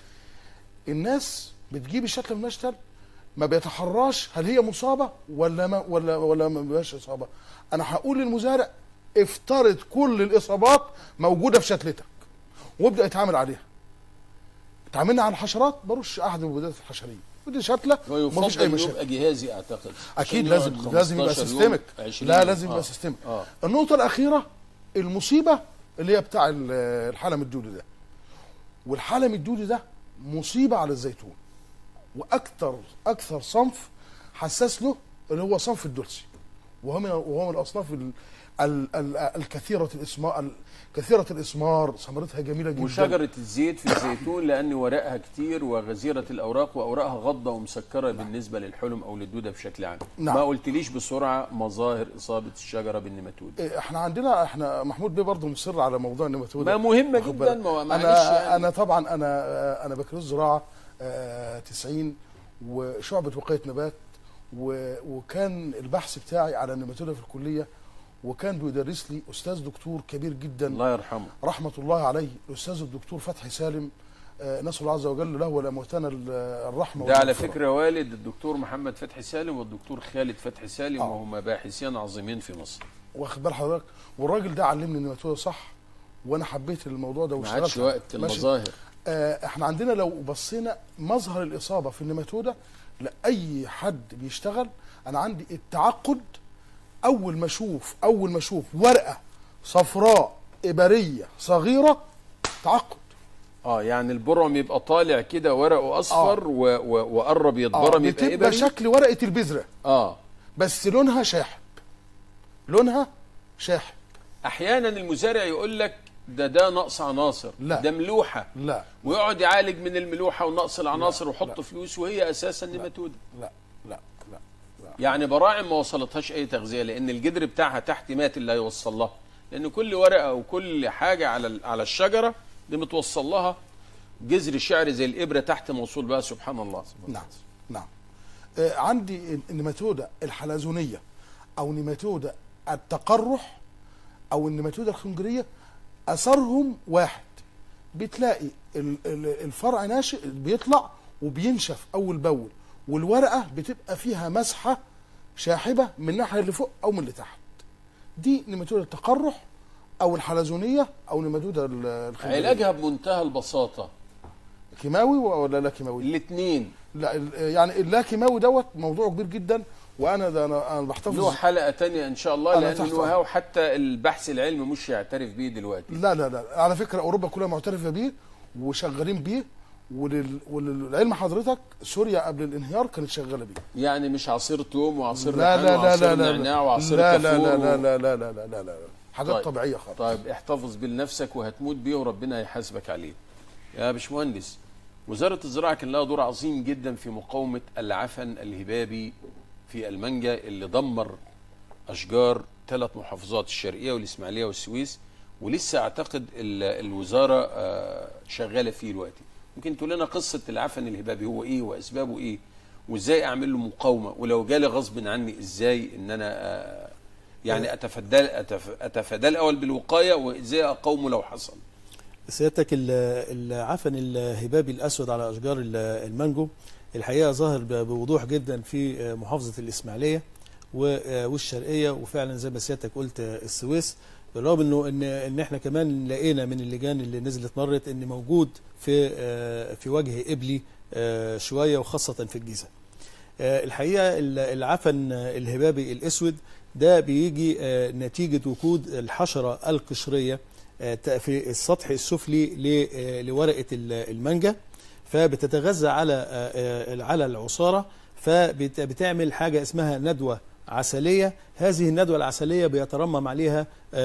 الناس بتجيب الشكل المشتل ما بيتحراش هل هي مصابه ولا ما ولا ولا ما بيبقاش اصابه انا هقول للمزارع افترض كل الاصابات موجوده في شتلتك وابدا اتعامل عليها اتعاملنا على الحشرات برش احد المبيدات الحشريه ودي شتله مفيش ويفضل اي انه مشاكل يبقى جهازي اعتقد اكيد عشان لازم يقعد لازم يبقى 15 يوم، سيستمك 20 لا يوم. لازم يبقى آه. سيستمك اه النقطة الأخيرة المصيبة اللي هي بتاع ال- الحلم الدودي ده والحلم الدودي ده مصيبة على الزيتون وأكثر أكثر صنف حساس له اللي هو صنف الدرسي وهو من وهو من الأصناف ال- ال- ال- الكثيرة الإسمار ال- كثيرة الإسمار ثمرتها جميلة جدا وشجرة الزيت في الزيتون لأن ورقها كتير وغزيرة الأوراق وأوراقها غضة ومسكرة بالنسبة للحلم أو للدودة بشكل عام نعم. ما قلتليش بسرعة مظاهر إصابة الشجرة بالنيماتود إيه، احنا عندنا احنا محمود بيه برضه مصر على موضوع النيماتودا ما مهمة واخد جدا بالك؟ ما هو معلش انا يعني. انا طبعا انا انا بكالوريوس زراعه آه، 90 وشعبه وقايه نبات و- وكان البحث بتاعي على النيماتودا في الكليه وكان بيدرس لي استاذ دكتور كبير جدا الله يرحمه رحمه الله عليه الاستاذ الدكتور فتحي سالم آه، نسال الله عز وجل له ولاموتنا ال- الرحمه ده على والمغفرة. فكرة والد الدكتور محمد فتحي سالم والدكتور خالد فتحي سالم آه. وهما باحثين عظيمين في مصر واخد بال حضرتك والراجل ده علمني النيماتودا صح وانا حبيت الموضوع ده ما عادش واشتغلت وقت ماشي. المظاهر آه، احنا عندنا لو بصينا مظهر الاصابه في النيماتودا لاي حد بيشتغل انا عندي التعقد اول ما اشوف اول ما اشوف ورقه صفراء ابريه صغيره تعقد اه يعني البرعم يبقى طالع كده ورقه اصفر و... و... وقرب اه يتبرم يبقى بتبقى إبري شكل ورقه البذره اه بس لونها شاحب لونها شاحب احيانا المزارع يقول لك ده ده نقص عناصر لا. ده ملوحه لا ويقعد يعالج من الملوحه ونقص العناصر لا. ويحط فلوس وهي اساسا نيماتوده لا لا لا لا يعني براعم ما وصلتهاش اي تغذيه لان الجدر بتاعها تحت مات اللي هيوصل لها لان كل ورقه وكل حاجه على ال- على الشجره دي متوصل لها جذر شعري زي الابره تحت موصول بقى سبحان الله نعم نعم آه عندي النيماتودا الحلزونيه او نيماتودا التقرح او النيماتودا الخنجريه اثرهم واحد بتلاقي ال- ال- الفرع ناشئ بيطلع وبينشف اول باول والورقه بتبقى فيها مسحه شاحبه من الناحيه اللي فوق او من اللي تحت دي نيماتودا التقرح او الحلزونيه او نيماتودا ال- الخنجريه علاجها بمنتهى البساطه كيماوي ولا لا كيماوي الاثنين لا ال- يعني اللا كيماوي دوت موضوع كبير جدا وانا ده انا انا له بحتفظ حلقه تانية ان شاء الله أنا تحت لانه أمرك. هو حتى البحث العلمي مش يعترف بيه دلوقتي لا لا لا على فكره اوروبا كلها معترفه بيه وشغالين بيه ولل... وللعلم حضرتك سوريا قبل الانهيار كانت شغاله بيه يعني مش عصير توم وعصير لا ريحان لا لا وعصير لا لا نعناع وعصير لا لا كافور لا و- لا لا لا لا لا لا لا حاجات طيب. طبيعيه خالص طيب احتفظ بيه لنفسك وهتموت بيه وربنا هيحاسبك عليه يا باشمهندس وزارة الزراعة كان لها دور عظيم جدا في مقاومة العفن الهبابي في المانجا اللي دمر أشجار ثلاث محافظات الشرقية والإسماعيلية والسويس ولسه اعتقد ال- الوزاره آه، شغاله فيه دلوقتي ممكن تقول لنا قصه العفن الهبابي هو ايه واسبابه ايه وازاي اعمل له مقاومه ولو جالي غصب عني ازاي ان انا آه، يعني اتفادى أتف- اتفادى الاول بالوقايه وازاي اقاومه لو حصل سيادتك ال- العفن الهبابي الاسود على اشجار ال- المانجو الحقيقه ظاهر ب- بوضوح جدا في محافظه الاسماعيليه و- والشرقيه وفعلا زي ما سيادتك قلت السويس بالرغم انه ان ان احنا كمان لقينا من اللجان اللي نزلت مرت ان موجود في في وجه قبلي شويه وخاصه في الجيزه. الحقيقه ال- العفن الهبابي الاسود ده بيجي نتيجه وجود الحشره القشريه في السطح السفلي ل- لورقه ال- المانجا فبتتغذى على على العصاره فبتعمل حاجه اسمها ندوه عسليه هذه الندوه العسليه بيترمم عليها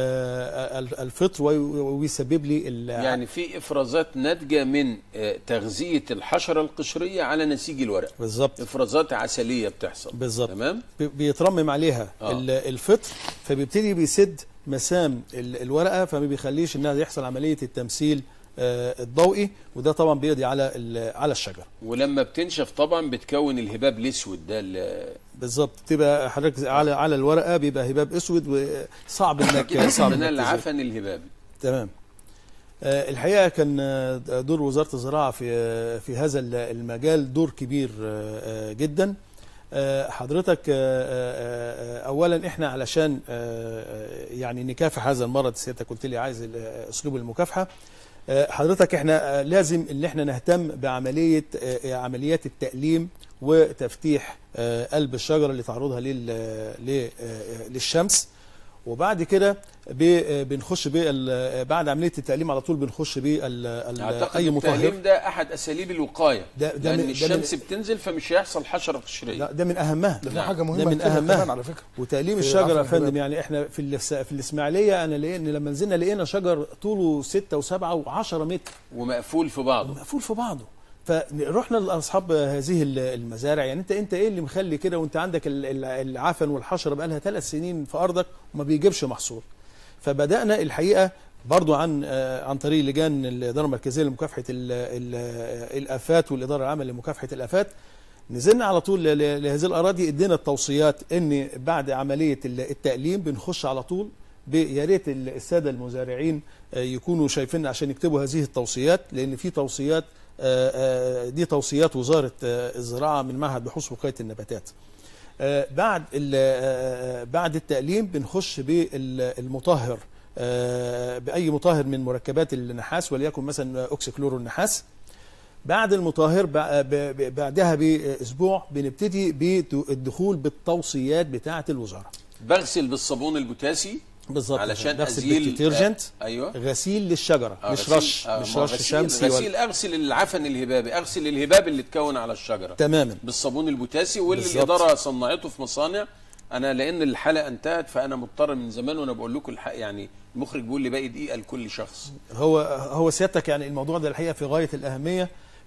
آه، الفطر وي- ويسبب لي ال- يعني في افرازات ناتجه من آه، تغذيه الحشره القشريه على نسيج الورق بالظبط افرازات عسليه بتحصل بالظبط تمام بي- بيترمم عليها آه. ال- الفطر فبيبتدي بيسد مسام ال- الورقه فما بيخليش انها يحصل عمليه التمثيل آه، الضوئي وده طبعا بيقضي على ال- على الشجر ولما بتنشف طبعا بتكون الهباب الاسود ده ال- بالظبط تبقى حضرتك على على الورقه بيبقى هباب اسود وصعب انك صعب من انك تزيل. العفن الهبابي تمام آه، الحقيقه كان آه، دور وزاره الزراعه في آه، في هذا ال- المجال دور كبير آه، آه، جدا آه، حضرتك آه، آه، آه، اولا احنا علشان آه، آه، يعني نكافح هذا المرض سيادتك قلت لي عايز ال- آه، اسلوب المكافحه آه، حضرتك احنا آه، لازم ان احنا نهتم بعمليه آه، عمليات التأليم وتفتيح آه، قلب الشجره اللي تعرضها لل- ل- آه، للشمس وبعد كده ب- بنخش بال- بعد عمليه التأليم على طول بنخش بال اعتقد اي مطهر التأليم ده احد اساليب الوقايه ده- ده لان من- ده الشمس من- بتنزل فمش هيحصل حشره قشريه لا ده من اهمها ده في نعم. حاجه مهمه ده من كده أهمها. كمان على فكره وتأليم في الشجر يا عفن فندم الهباب. يعني احنا في الاس- في الاسماعيليه انا لقينا لما نزلنا لقينا شجر طوله 6 و7 و10 متر ومقفول في بعضه مقفول في بعضه فرحنا لاصحاب هذه ال- المزارع يعني انت انت ايه اللي مخلي كده وانت عندك ال- ال- العفن والحشره بقى لها ثلاث سنين في ارضك وما بيجيبش محصول فبدانا الحقيقه برضو عن آه، عن طريق لجان الاداره المركزيه لمكافحه ال- ال- الافات والاداره العامه لمكافحه الافات نزلنا على طول ل- ل- لهذه الاراضي ادينا التوصيات ان بعد عمليه ال- التأليم بنخش على طول ب- يا ريت ال- الساده المزارعين آه، يكونوا شايفين عشان يكتبوا هذه التوصيات لان في توصيات آه، آه، دي توصيات وزاره آه، الزراعه من معهد بحوث وقايه النباتات. آه، بعد ال- آه، بعد التأليم بنخش بالمطهر آه، بأي مطهر من مركبات النحاس وليكن مثلا أوكسيكلورو النحاس بعد المطهر بع- ب- ب- بعدها بأسبوع بنبتدي بالدخول بالتوصيات بتاعة الوزارة بغسل بالصابون البوتاسي بالظبط علشان بغسل ازيل بالديترجنت آه، ايوه غسيل للشجرة آه، مش غسيل- رش آه، مش ما رش غسيل- شمسي ولا غسيل اغسل العفن الهبابي اغسل الهباب اللي اتكون على الشجره تماما بالصابون البوتاسي واللي بالظبط. الاداره صنعته في مصانع انا لان الحلقه انتهت فانا مضطر من زمان وانا بقول لكم الحق يعني المخرج بيقول لي باقي دقيقه لكل شخص هو هو سيادتك يعني الموضوع ده الحقيقه في غايه الاهميه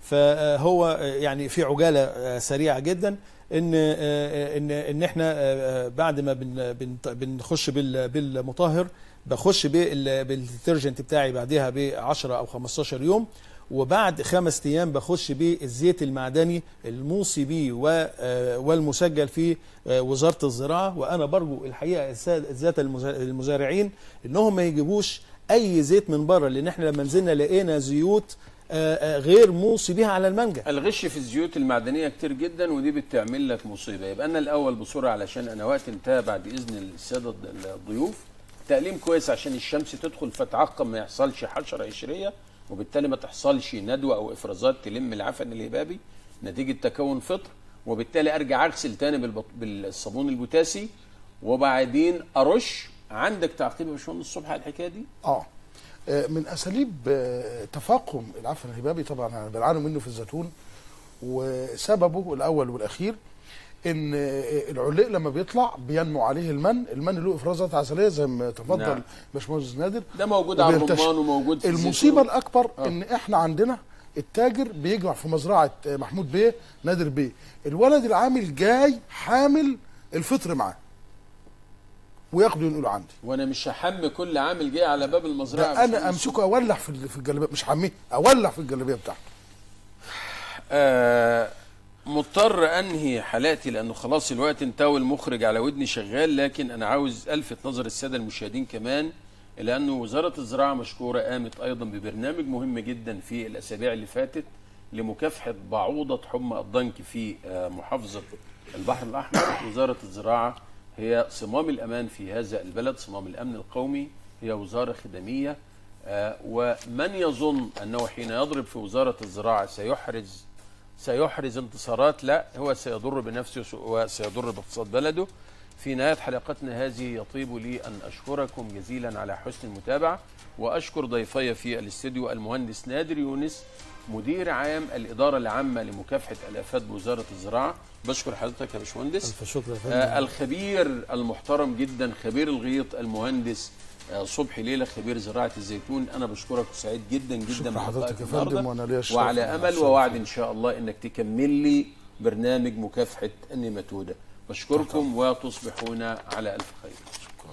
فهو يعني في عجاله سريعه جدا ان ان ان احنا بعد ما بن بن بنخش بال- بالمطهر بخش بال- بالديترجنت بتاعي بعدها ب 10 او 15 يوم وبعد خمس ايام بخش بالزيت المعدني الموصي بيه و- والمسجل في وزاره الزراعه وانا برجو الحقيقه السادة- ذات المزا- المزارعين انهم ما يجيبوش اي زيت من بره لان احنا لما نزلنا لقينا زيوت آه، آه، غير موصي بها على المانجا الغش في الزيوت المعدنيه كتير جدا ودي بتعمل لك مصيبه يبقى انا الاول بسرعه علشان انا وقت انتهى بعد اذن الساده الضيوف تأليم كويس عشان الشمس تدخل فتعقم ما يحصلش حشره قشريه وبالتالي ما تحصلش ندوه او افرازات تلم العفن الهبابي نتيجه تكون فطر وبالتالي ارجع اغسل تاني بالبط... بالصابون البوتاسي وبعدين ارش عندك تعقيب يا باشمهندس الصبح على الحكايه دي اه آه، من اساليب آه، تفاقم العفن الهبابي طبعا احنا بنعاني منه في الزيتون وسببه الاول والاخير ان آه، العليق لما بيطلع بينمو عليه المن المن له افرازات عسليه زي ما تفضل نعم. باشمهندس نادر ده موجود على وبينتشر. الرمان وموجود في المصيبه الزيتون. الاكبر آه. ان احنا عندنا التاجر بيجمع في مزرعه آه، محمود بيه نادر بيه الولد العامل جاي حامل الفطر معاه وياخدوا ينقلوا عندي وانا مش هحم كل عامل جاي على باب المزرعه ده انا بفلوس. امسكه اولع في ال- في الجلابيه مش حميه اولع في الجلابيه بتاعته آه مضطر انهي حلقتي لانه خلاص الوقت انتهى والمخرج على ودني شغال لكن انا عاوز الفت نظر الساده المشاهدين كمان الى انه وزاره الزراعه مشكوره قامت ايضا ببرنامج مهم جدا في الاسابيع اللي فاتت لمكافحه بعوضه حمى الضنك في آه محافظه البحر الاحمر وزاره الزراعه هي صمام الامان في هذا البلد صمام الامن القومي هي وزاره خدميه آه، ومن يظن انه حين يضرب في وزاره الزراعه سيحرز سيحرز انتصارات لا هو سيضر بنفسه وسيضر باقتصاد بلده في نهاية حلقتنا هذه يطيب لي أن أشكركم جزيلا على حسن المتابعة وأشكر ضيفي في الاستديو المهندس نادر يونس مدير عام الإدارة العامة لمكافحة الآفات بوزارة الزراعة بشكر حضرتك يا باشمهندس الف شكر يا فندم آه الخبير المحترم جدا خبير الغيط المهندس آه صبحي ليلى خبير زراعة الزيتون أنا بشكرك وسعيد جدا جدا شكرا بلقائك حضرتك يا النهاردة. فندم وانا ليا الشرف وعلى إن امل أشرف ووعد ان شاء الله انك تكمل لي برنامج مكافحه النيماتوده بشكركم وتصبحون على الف خير شكرا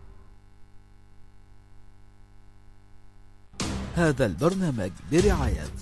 هذا البرنامج برعاية